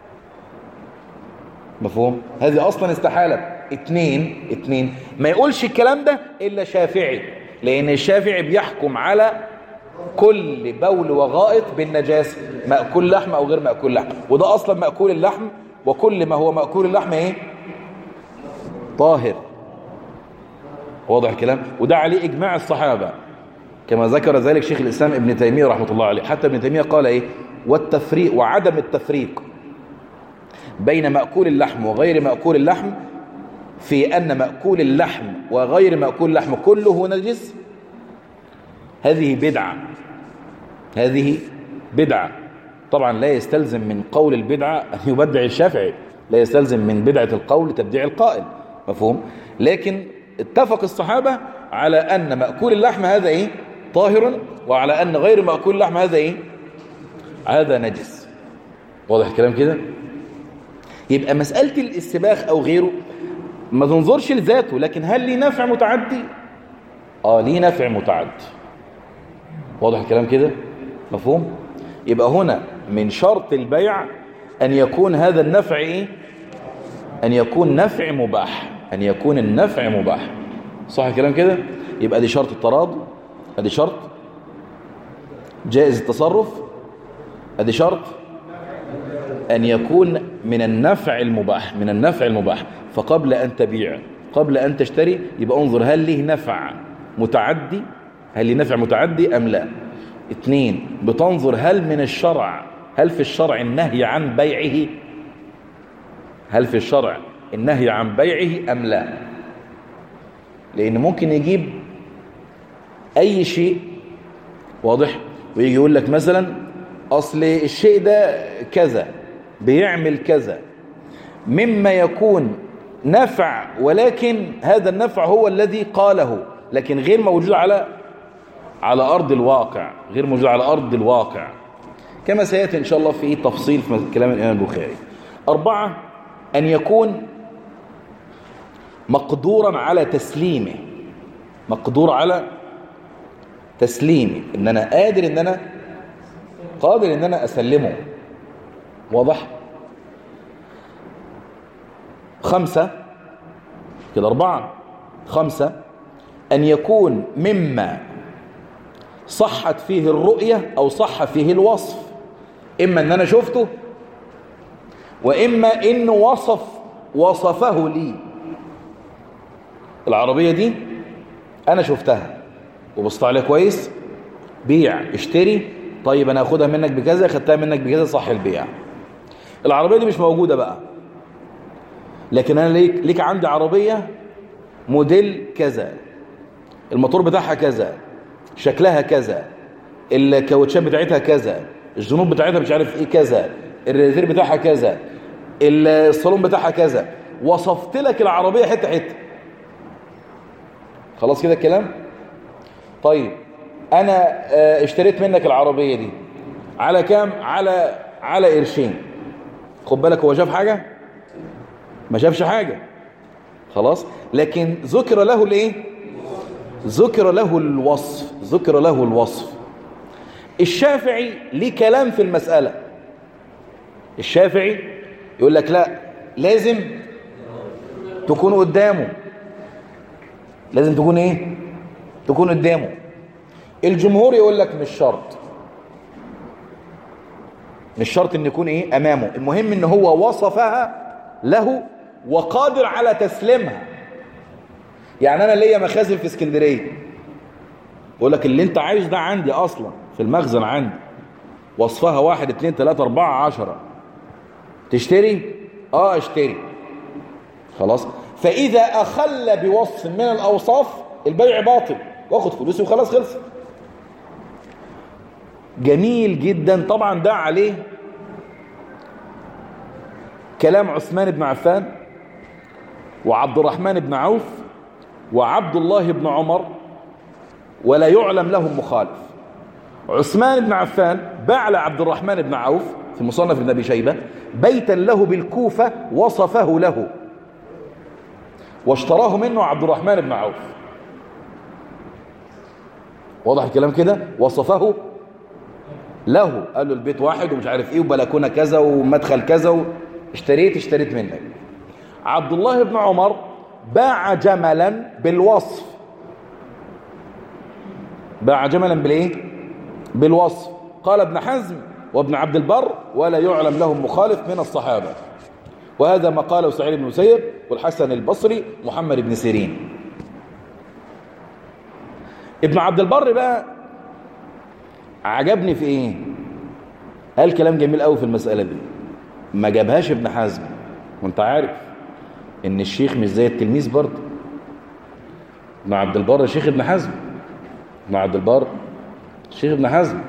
مفهوم هذه اصلا استحالت اتنين اتنين ما يقولش الكلام ده الا شافعي لان الشافعي بيحكم على كل بول وغائط بالنجاسة مأكول لحم او غير مأكول لحم وده اصلا مأكول اللحم وكل ما هو مأكول اللحم ايه طاهر واضح الكلام وده عليه اجماع الصحابة كما ذكر ذلك شيخ الاسلام ابن تيمية رحمة الله عليه حتى ابن تيمية قال ايه والتفريق وعدم التفريق بين مأكول اللحم وغير مأكول اللحم في أن مأكول اللحم وغير مأكول اللحم كله نجس هذه بدعة هذه بدعة طبعا لا يستلزم من قول البدعة أن يبدع الشافعي لا يستلزم من بدعة القول تبديع القائل مفهوم لكن اتفق الصحابة على أن مأكول اللحم هذا إيه طاهر وعلى أن غير مأكول اللحم هذا إيه هذا نجس واضح الكلام كده يبقى مسألة الاستباخ أو غيره ما تنظرش لذاته لكن هل ليه نفع متعدي آه ليه نفع متعدي واضح الكلام كده مفهوم يبقى هنا من شرط البيع أن يكون هذا النفع إيه أن يكون نفع مباح أن يكون النفع مباح صح الكلام كده يبقى دي شرط التراضي ادي شرط جائز التصرف ادي شرط أن يكون من النفع المباح من النفع المباح فقبل أن تبيع قبل أن تشتري يبقى انظر هل له نفع متعدي هل له نفع متعدي أم لا اثنين بتنظر هل من الشرع هل في الشرع النهي عن بيعه هل في الشرع النهي عن بيعه أم لا لأن ممكن يجيب أي شيء واضح ويجي يقول لك مثلا أصل الشيء ده كذا بيعمل كذا مما يكون نفع ولكن هذا النفع هو الذي قاله لكن غير موجود على على أرض الواقع غير موجود على أرض الواقع كما سيأتي إن شاء الله في تفصيل في كلام الإمام البخاري أربعة أن يكون مقدورا على تسليمه مقدور على تسليمه ان انا قادر ان انا قادر ان انا اسلمه واضح خمسة كده أربعة خمسة أن يكون مما صحت فيه الرؤية أو صح فيه الوصف إما أن أنا شفته وإما إنه وصف وصفه لي العربية دي أنا شفتها وبصت عليها كويس بيع اشتري طيب أنا أخدها منك بكذا خدتها منك بكذا صح البيع العربية دي مش موجودة بقى لكن أنا ليك, ليك عندي عربية موديل كذا الموتور بتاعها كذا شكلها كذا الكاوتشات بتاعتها كذا الجنوب بتاعتها مش عارف ايه كذا الريزير بتاعها كذا الصالون بتاعها كذا وصفت لك العربية حتة حتة خلاص كده الكلام طيب انا اشتريت منك العربية دي على كام على على قرشين خد بالك هو شاف حاجة ما شافش حاجة خلاص لكن ذكر له الايه ذكر له الوصف ذكر له الوصف الشافعي ليه كلام في المسألة الشافعي يقول لك لا لازم تكون قدامه لازم تكون ايه تكون قدامه الجمهور يقول لك مش شرط مش شرط ان يكون ايه امامه المهم ان هو وصفها له وقادر على تسليمها يعني انا ليا مخازن في اسكندريه يقول لك اللي انت عايز ده عندي اصلا في المخزن عندي وصفها واحد اتنين تلاتة اربعة عشرة تشتري اه اشتري خلاص فاذا اخل بوصف من الاوصاف البيع باطل واخد فلوسي وخلاص خلص جميل جدا طبعا ده عليه كلام عثمان بن عفان وعبد الرحمن بن عوف وعبد الله بن عمر ولا يعلم لهم مخالف عثمان بن عفان باع لعبد الرحمن بن عوف في مصنف ابن ابي شيبه بيتا له بالكوفه وصفه له واشتراه منه عبد الرحمن بن عوف واضح الكلام كده وصفه له قال له البيت واحد ومش عارف ايه وبلكونه كذا ومدخل كذا و... اشتريت اشتريت منك عبد الله بن عمر باع جملا بالوصف باع جملا بالايه بالوصف قال ابن حزم وابن عبد البر ولا يعلم لهم مخالف من الصحابة وهذا ما قاله سعيد بن مسيب والحسن البصري محمد بن سيرين ابن عبد البر بقى عجبني في ايه قال كلام جميل قوي في المسألة دي ما جابهاش ابن حزم وانت عارف ان الشيخ مش زي التلميذ برضه ابن عبد البر شيخ ابن حزم ابن عبد البر شيخ ابن حزم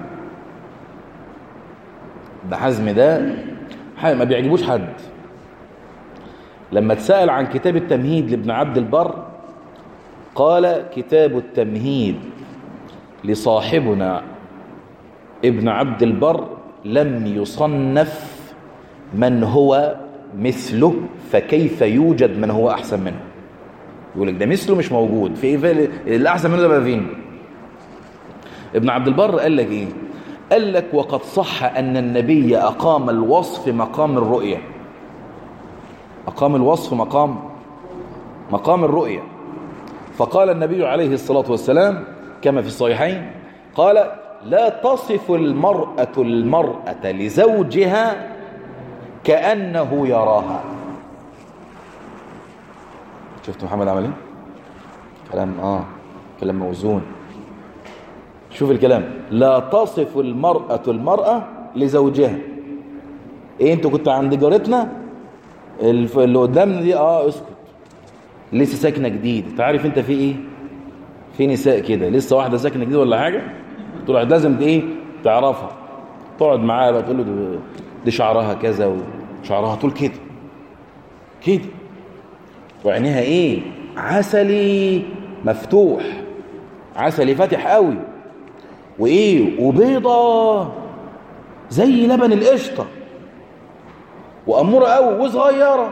ابن حزم ده ما بيعجبوش حد لما اتسأل عن كتاب التمهيد لابن عبد البر قال كتاب التمهيد لصاحبنا ابن عبد البر لم يصنف من هو مثله فكيف يوجد من هو أحسن منه يقول لك ده مثله مش موجود في ايه اللي أحسن منه ده بقى فين ابن عبد البر قال لك ايه قال لك وقد صح أن النبي أقام الوصف مقام الرؤية أقام الوصف مقام مقام الرؤية فقال النبي عليه الصلاة والسلام كما في الصحيحين قال لا تصف المرأة المرأة لزوجها كأنه يراها شفت محمد عمل ايه كلام اه كلام موزون شوف الكلام لا تصف المرأة المرأة لزوجها ايه انت كنت عند جارتنا اللي قدامنا دي اه اسكت لسه ساكنه جديد انت عارف انت في ايه في نساء كده لسه واحده ساكنه جديد ولا حاجه تروح لازم ايه تعرفها تقعد معاها بقى تقول له دي شعرها كذا وشعرها طول كده كده وعينيها ايه عسلي مفتوح عسلي فاتح قوي وايه وبيضة زي لبن القشطة وأمورة قوي وصغيرة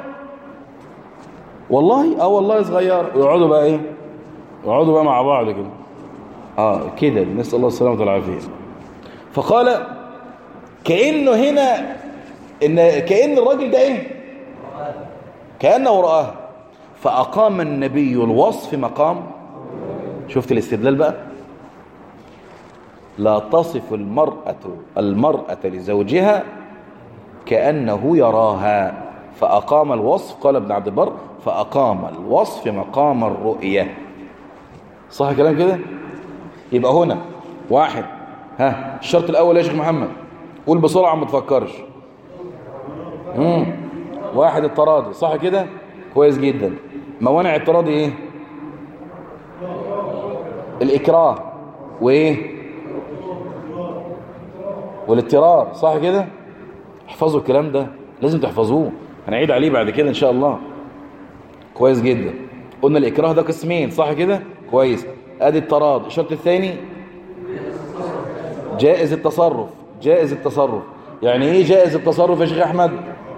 والله اه والله صغيرة ويقعدوا بقى ايه يقعدوا بقى مع بعض كده اه كده نسأل الله السلامة والعافية فقال كأنه هنا إن كأن الراجل ده ايه كأنه رآه فأقام النبي الوصف مقام شفت الاستدلال بقى لا تصف المرأة المرأة لزوجها كأنه يراها فأقام الوصف قال ابن عبد البر فأقام الوصف مقام الرؤية صح كلام كده يبقى هنا واحد ها الشرط الأول يا شيخ محمد قول بسرعة ما تفكرش مم. واحد التراضي صح كده كويس جدا موانع التراضي ايه الإكراه وايه والاضطرار صح كده احفظوا الكلام ده لازم تحفظوه هنعيد عليه بعد كده ان شاء الله كويس جدا قلنا الاكراه ده قسمين صح كده كويس ادي التراض الشرط الثاني جائز التصرف جائز التصرف يعني ايه جائز التصرف يا شيخ احمد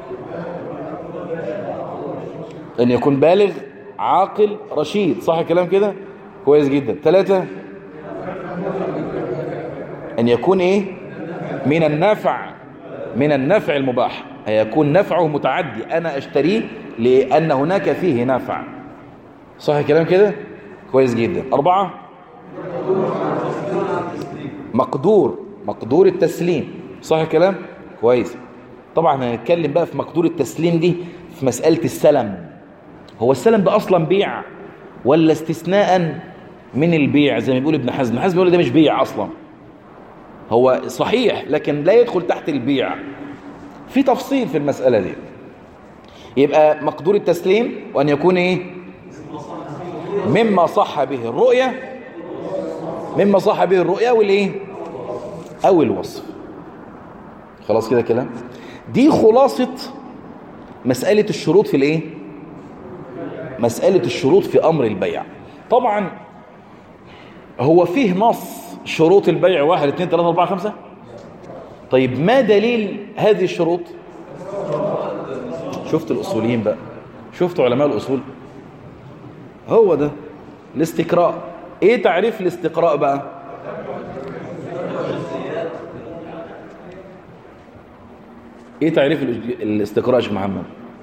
ان يكون بالغ عاقل رشيد صح الكلام كده كويس جدا ثلاثة ان يكون ايه من النفع من النفع المباح هيكون نفعه متعدي أنا أشتريه لأن هناك فيه نفع صح الكلام كده كويس جدا أربعة مقدور مقدور التسليم صح الكلام كويس طبعا هنتكلم بقى في مقدور التسليم دي في مسألة السلم هو السلم ده أصلا بيع ولا استثناء من البيع زي ما بيقول ابن حزم ابن حزم بيقول ده مش بيع اصلا هو صحيح لكن لا يدخل تحت البيع في تفصيل في المسألة دي يبقى مقدور التسليم وأن يكون إيه مما صح به الرؤية مما صح به الرؤية والإيه أو الوصف خلاص كده كلام دي خلاصة مسألة الشروط في الإيه مسألة الشروط في أمر البيع طبعا هو فيه نص شروط البيع واحد اثنين ثلاثة أربعة خمسة طيب ما دليل هذه الشروط شفت الأصوليين بقى شفت علماء الأصول هو ده الاستقراء ايه تعريف الاستقراء بقى ايه تعريف الاستقراء يا شيخ محمد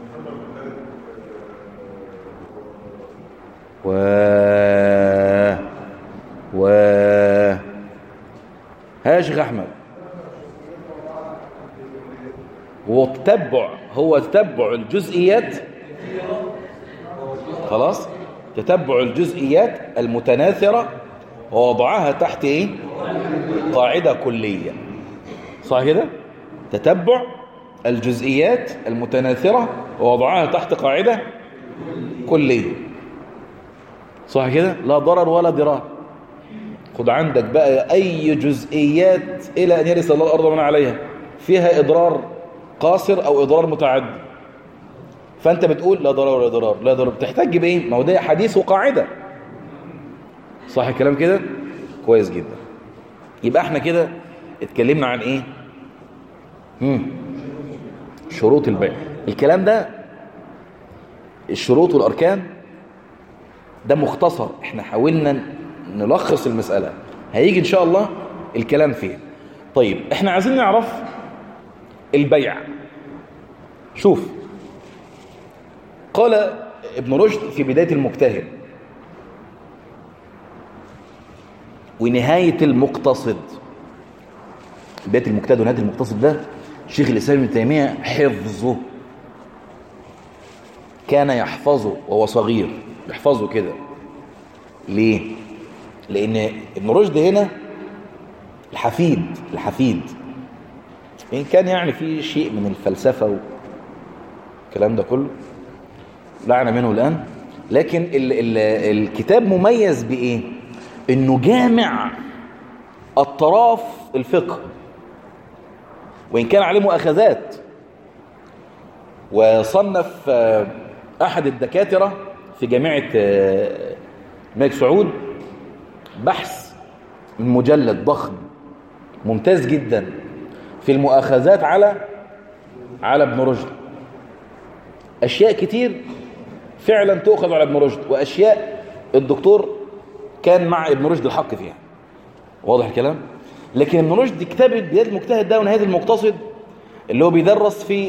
و و ها يا شيخ احمد والتبع هو تتبع الجزئيات خلاص تتبع الجزئيات المتناثرة ووضعها تحت ايه قاعدة كلية صح كده تتبع الجزئيات المتناثرة ووضعها تحت قاعدة كلية صح كده لا ضرر ولا ضرار خد عندك بقى أي جزئيات إلى أن يرث الله الأرض ومن عليها فيها إضرار قاصر أو إضرار متعدي فأنت بتقول لا ضرر ولا ضرار لا ضرر بتحتاج بإيه؟ ما هو ده حديث وقاعدة صح الكلام كده؟ كويس جدا يبقى احنا كده اتكلمنا عن ايه؟ مم. شروط البيع الكلام ده الشروط والأركان ده مختصر احنا حاولنا نلخص المسألة هيجي ان شاء الله الكلام فيه طيب احنا عايزين نعرف البيع شوف قال ابن رشد في بداية المجتهد ونهاية المقتصد بداية المجتهد ونهاية المقتصد ده شيخ الإسلام ابن تيمية حفظه كان يحفظه وهو صغير يحفظه كده ليه لان ابن رشد هنا الحفيد الحفيد ان كان يعني في شيء من الفلسفه والكلام ده كله لعن منه الان لكن ال ال الكتاب مميز بايه انه جامع اطراف الفقه وان كان عليه مؤاخذات وصنف احد الدكاتره في جامعه الملك سعود بحث مجلد ضخم ممتاز جدا في المؤاخذات على على ابن رشد اشياء كتير فعلا تؤخذ على ابن رشد واشياء الدكتور كان مع ابن رشد الحق فيها واضح الكلام لكن ابن رشد كتاب بدايه المجتهد ده ونهايه المقتصد اللي هو بيدرس في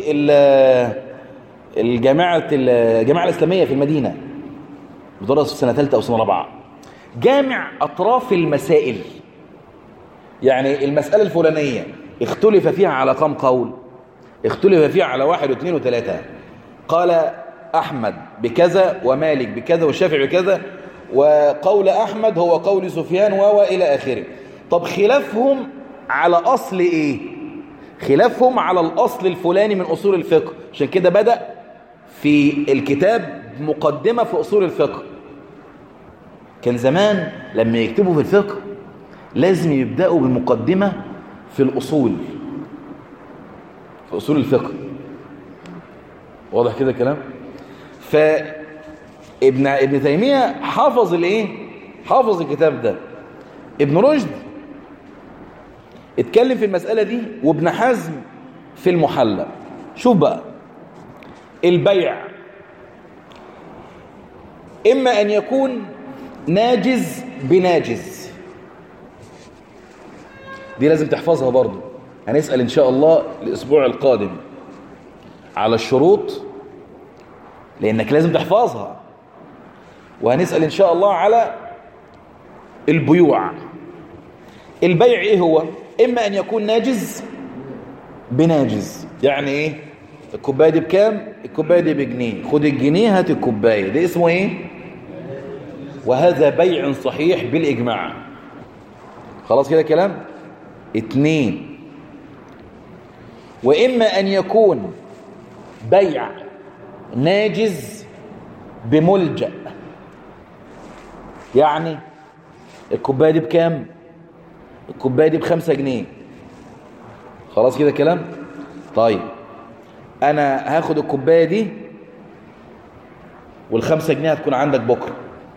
الجامعه الجامعه الاسلاميه في المدينه بيدرس في سنه ثالثه او سنه رابعه جامع أطراف المسائل يعني المسألة الفلانية اختلف فيها على كم قول اختلف فيها على واحد واثنين وثلاثة قال أحمد بكذا ومالك بكذا والشافعي بكذا وقول أحمد هو قول سفيان وهو إلى آخره طب خلافهم على أصل إيه خلافهم على الأصل الفلاني من أصول الفقه عشان كده بدأ في الكتاب مقدمة في أصول الفقه كان زمان لما يكتبوا في الفقه لازم يبدأوا بمقدمة في الأصول في أصول الفقه واضح كده الكلام فابن ابن تيمية حافظ الايه حافظ الكتاب ده ابن رشد اتكلم في المسألة دي وابن حزم في المحلى شوف بقى البيع إما أن يكون ناجز بناجز دي لازم تحفظها برضو هنسأل إن شاء الله الأسبوع القادم على الشروط لأنك لازم تحفظها وهنسأل إن شاء الله على البيوع البيع إيه هو إما أن يكون ناجز بناجز يعني إيه الكوباية دي بكام الكوباية دي بجنيه خد الجنيه هات الكوباية ده اسمه إيه وهذا بيع صحيح بالإجماع خلاص كده كلام اتنين وإما أن يكون بيع ناجز بملجأ يعني الكوباية دي بكام الكوباية دي بخمسة جنيه خلاص كده كلام طيب انا هاخد الكوباية دي والخمسة جنيه هتكون عندك بكرة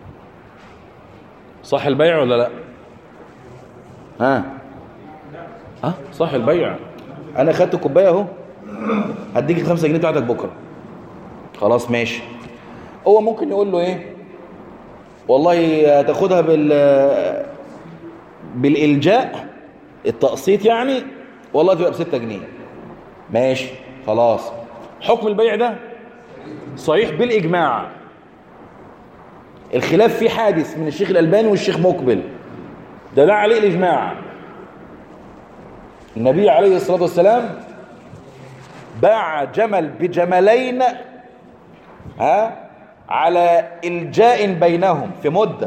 صح البيع ولا لا ها ها صح البيع انا خدت الكوباية اهو هديك الخمسة جنيه بتاعتك بكرة خلاص ماشي هو ممكن يقول له ايه والله هتاخدها بال بالالجاء التقسيط يعني والله تبقى بستة جنيه ماشي خلاص حكم البيع ده صحيح بالإجماع الخلاف فيه حادث من الشيخ الألباني والشيخ مقبل ده لا عليه الإجماع النبي عليه الصلاة والسلام باع جمل بجملين ها على الجاء بينهم في مدة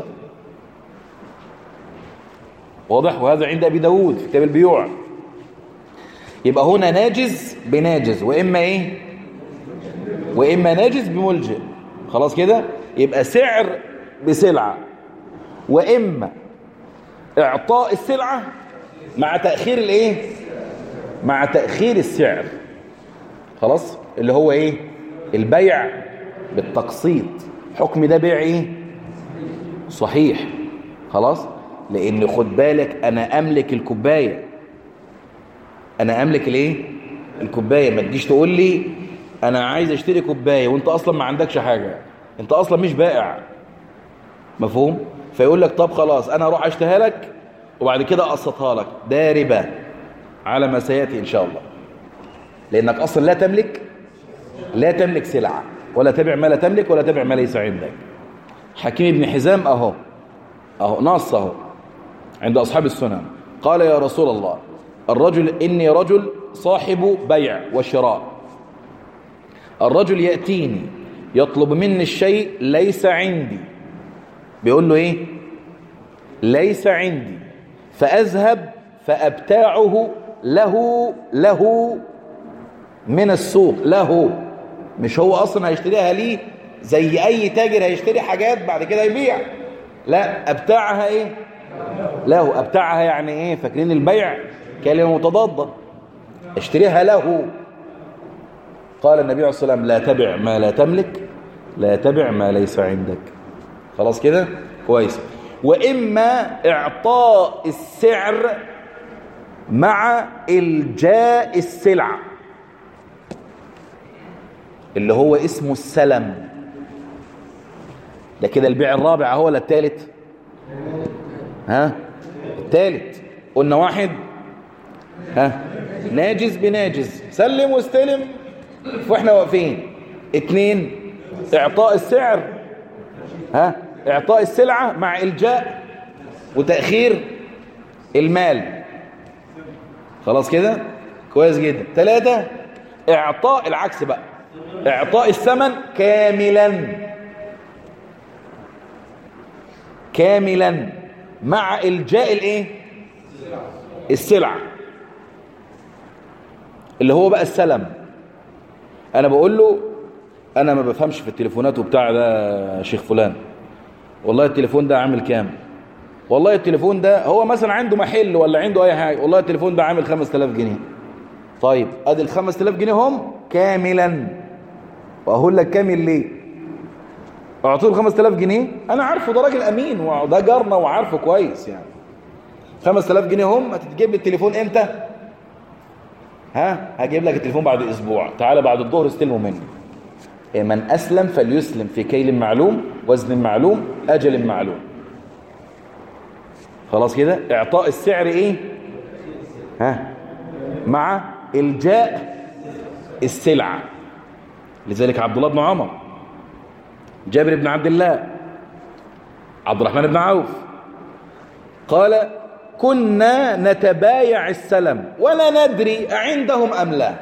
واضح وهذا عند أبي داود في كتاب البيوع يبقى هنا ناجز بناجز وإما إيه وإما ناجز بملجئ خلاص كده يبقى سعر بسلعة وإما إعطاء السلعة مع تأخير الإيه مع تأخير السعر خلاص اللي هو إيه البيع بالتقسيط حكم ده بيع إيه صحيح خلاص لأن خد بالك أنا أملك الكوباية أنا أملك الإيه الكوباية ما تجيش تقول لي أنا عايز أشتري كوباية وأنت أصلا ما عندكش حاجة أنت أصلا مش بائع مفهوم فيقول لك طب خلاص أنا هروح أشتهى لك وبعد كده أقسطها لك ده ربا على ما سيأتي إن شاء الله لأنك أصلا لا تملك لا تملك سلعة ولا تبع ما لا تملك ولا تبع ما ليس عندك حكيم بن حزام أهو أهو نص أهو عند أصحاب السنن قال يا رسول الله الرجل إني رجل صاحب بيع وشراء الرجل يأتيني يطلب مني الشيء ليس عندي بيقول له إيه ليس عندي فأذهب فأبتاعه له له من السوق له مش هو أصلا هيشتريها ليه زي أي تاجر هيشتري حاجات بعد كده يبيع لا أبتاعها إيه له أبتاعها يعني إيه فاكرين البيع كلمة متضادة اشتريها له قال النبي عليه الصلاة والسلام لا تبع ما لا تملك لا تبع ما ليس عندك خلاص كده كويس وإما إعطاء السعر مع إلجاء السلعة اللي هو اسمه السلم ده كده البيع الرابع هو ولا الثالث ها الثالث قلنا واحد ها ناجز بناجز سلم واستلم واحنا واقفين اتنين اعطاء السعر ها اعطاء السلعة مع الجاء وتأخير المال خلاص كده كويس جدا ثلاثة اعطاء العكس بقى اعطاء الثمن كاملا كاملا مع الجاء الايه السلعة اللي هو بقى السلم انا بقول له انا ما بفهمش في التليفونات وبتاع ده شيخ فلان والله التليفون ده عامل كام والله التليفون ده هو مثلا عنده محل ولا عنده اي حاجه والله التليفون ده عامل 5000 جنيه طيب ادي ال 5000 جنيه هم كاملا واقول لك كامل ليه اعطيه ال 5000 جنيه انا عارفه ده راجل امين وده جارنا وعارفه كويس يعني 5000 جنيه هم هتجيب لي التليفون امتى ها هجيب لك التليفون بعد اسبوع تعالى بعد الظهر استلمه مني من اسلم فليسلم في كيل معلوم وزن معلوم اجل معلوم خلاص كده اعطاء السعر ايه ها مع الجاء السلعه لذلك عبد الله بن عمر جابر بن عبد الله عبد الرحمن بن عوف قال كنا نتبايع السلم ولا ندري أعندهم أم لا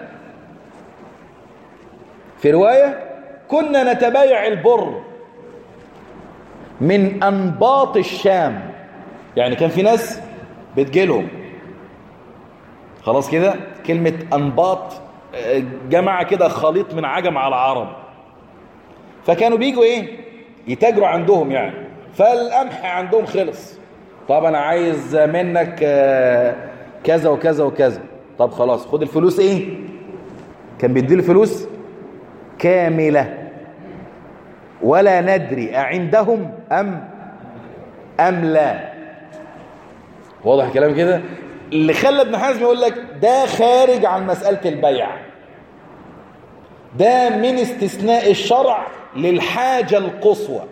في رواية كنا نتبايع البر من أنباط الشام يعني كان في ناس بتجيلهم خلاص كده كلمة أنباط جماعة كده خليط من عجم على عرب فكانوا بيجوا ايه يتاجروا عندهم يعني فالقمح عندهم خلص طب انا عايز منك كذا وكذا وكذا طب خلاص خد الفلوس ايه كان بيدي له فلوس كاملة ولا ندري أعندهم أم أم لا واضح الكلام كده اللي خلى ابن حزم يقول لك ده خارج عن مسألة البيع ده من استثناء الشرع للحاجة القصوى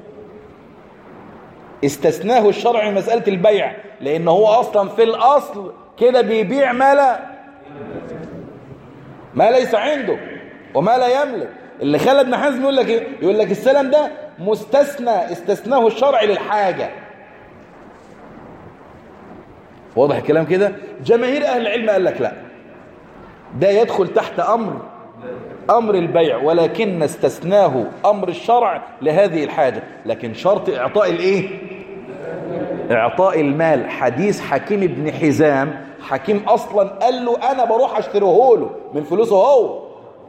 استثناه الشرع من مسألة البيع لأن هو أصلا في الأصل كده بيبيع ما لا ما ليس عنده وما لا يملك اللي خلى ابن حزم يقول لك ايه يقول لك السلام ده مستثنى استثناه الشرع للحاجة واضح الكلام كده جماهير أهل العلم قال لك لا ده يدخل تحت أمر أمر البيع ولكن استثناه أمر الشرع لهذه الحاجة لكن شرط إعطاء الإيه إعطاء المال حديث حكيم بن حزام حكيم أصلا قال له أنا بروح أشتريه له من فلوسه هو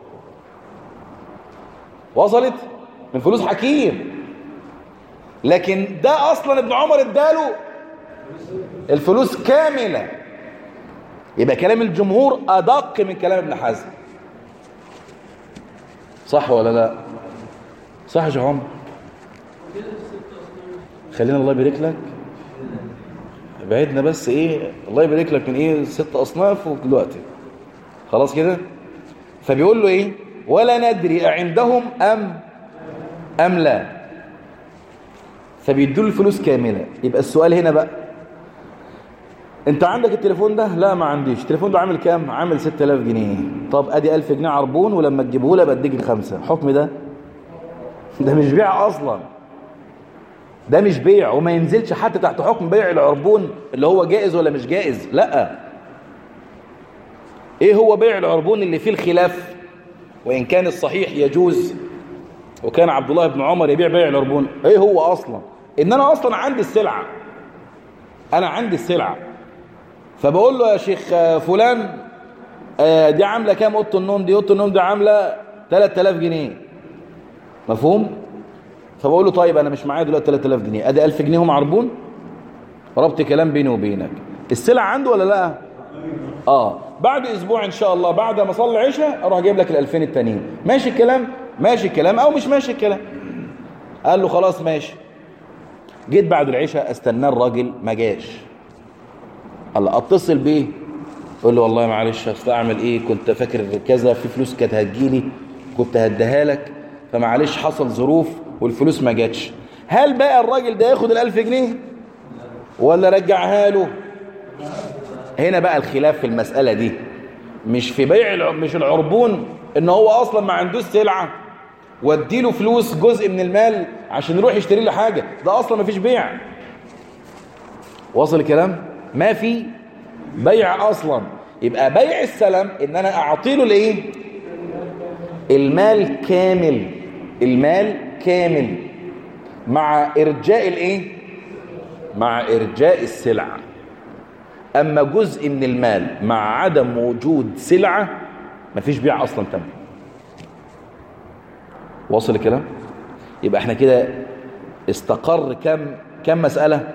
وصلت من فلوس حكيم لكن ده أصلا ابن عمر اداله الفلوس كاملة يبقى كلام الجمهور أدق من كلام ابن حزم صح ولا لا صح يا عمر خلينا الله يبارك لك بعدنا بس ايه الله يبارك لك من ايه ست اصناف دلوقتي خلاص كده فبيقول له ايه ولا ندري عندهم ام ام لا فبيدوا الفلوس كامله يبقى السؤال هنا بقى انت عندك التليفون ده لا ما عنديش التليفون ده عامل كام عامل 6000 جنيه طب ادي 1000 جنيه عربون ولما تجيبه لي بديك الخمسه حكم ده ده مش بيع اصلا ده مش بيع وما ينزلش حتى تحت حكم بيع العربون اللي هو جائز ولا مش جائز لا ايه هو بيع العربون اللي فيه الخلاف وان كان الصحيح يجوز وكان عبد الله بن عمر يبيع بيع العربون ايه هو اصلا ان انا اصلا عندي السلعه انا عندي السلعه فبقول له يا شيخ فلان دي عامله كام اوضه النوم دي اوضه النوم دي عامله 3000 جنيه مفهوم فبقول له طيب انا مش معايا دلوقتي 3000 جنيه ادي 1000 جنيه هم عربون ربط كلام بيني وبينك السلع عنده ولا لا اه بعد اسبوع ان شاء الله بعد ما اصلي العشاء اروح اجيب لك ال2000 التانيين ماشي الكلام ماشي الكلام او مش ماشي الكلام قال له خلاص ماشي جيت بعد العشاء استناه الراجل ما جاش قال له اتصل بيه يقول له والله معلش اصل اعمل ايه كنت فاكر كذا في فلوس كانت هتجيلي كنت هديها لك فمعلش حصل ظروف والفلوس ما جاتش هل بقى الراجل ده ياخد الألف جنيه ولا رجعها له هنا بقى الخلاف في المسألة دي مش في بيع مش العربون ان هو اصلا ما عندوش سلعة واديله فلوس جزء من المال عشان يروح يشتري له حاجة ده اصلا ما فيش بيع وصل الكلام ما في بيع اصلا يبقى بيع السلم ان انا اعطي له الايه المال كامل المال كامل مع ارجاء الايه مع ارجاء السلعه اما جزء من المال مع عدم وجود سلعه مفيش بيع اصلا تم واصل الكلام يبقى احنا كده استقر كم كم مساله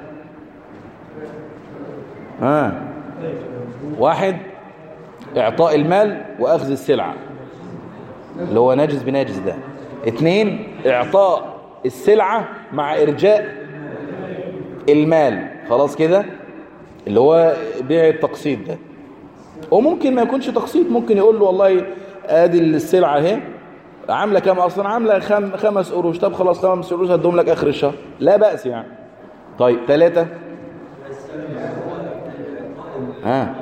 ها آه. واحد اعطاء المال واخذ السلعه اللي هو ناجز بناجز ده اثنين اعطاء السلعة مع ارجاء المال خلاص كده اللي هو بيع التقسيط ده وممكن ما يكونش تقسيط ممكن يقول له والله ادي السلعة اهي عاملة كام اصلا عاملة خم خمس قروش طب خلاص خمس قروش هدوم لك اخر الشهر لا بأس يعني طيب ثلاثة ها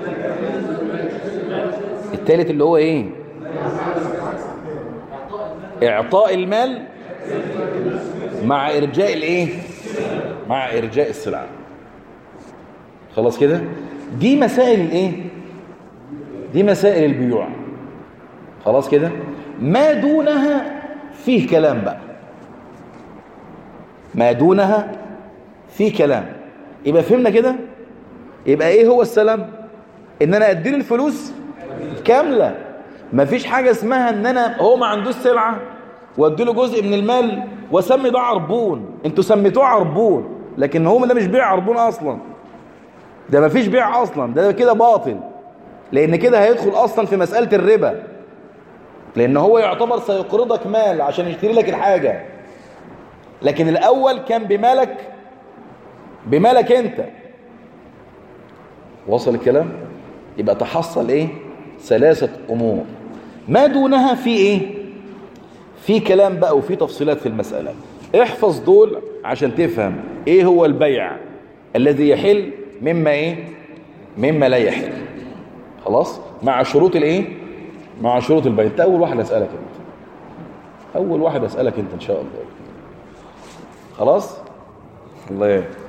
الثالث اللي هو ايه اعطاء المال مع ارجاء الايه مع ارجاء السلعه خلاص كده دي مسائل الايه دي مسائل البيوع خلاص كده ما دونها فيه كلام بقى ما دونها في كلام يبقى فهمنا كده يبقى ايه هو السلام ان انا اديله الفلوس كاملة مفيش حاجة اسمها ان انا هو ما عندوش سلعة واديله جزء من المال واسمي ده عربون انتوا سميتوه عربون لكن هو ده مش بيع عربون اصلا ده مفيش بيع اصلا ده كده باطل لان كده هيدخل اصلا في مسألة الربا لان هو يعتبر سيقرضك مال عشان يشتري لك الحاجة لكن الاول كان بمالك بمالك انت وصل الكلام يبقى تحصل ايه ثلاثة امور ما دونها في ايه في كلام بقى وفي تفصيلات في المسألة احفظ دول عشان تفهم ايه هو البيع الذي يحل مما ايه مما لا يحل خلاص مع شروط الايه مع شروط البيع انت اول واحد اسالك انت اول واحد اسالك انت ان شاء الله خلاص الله يهديك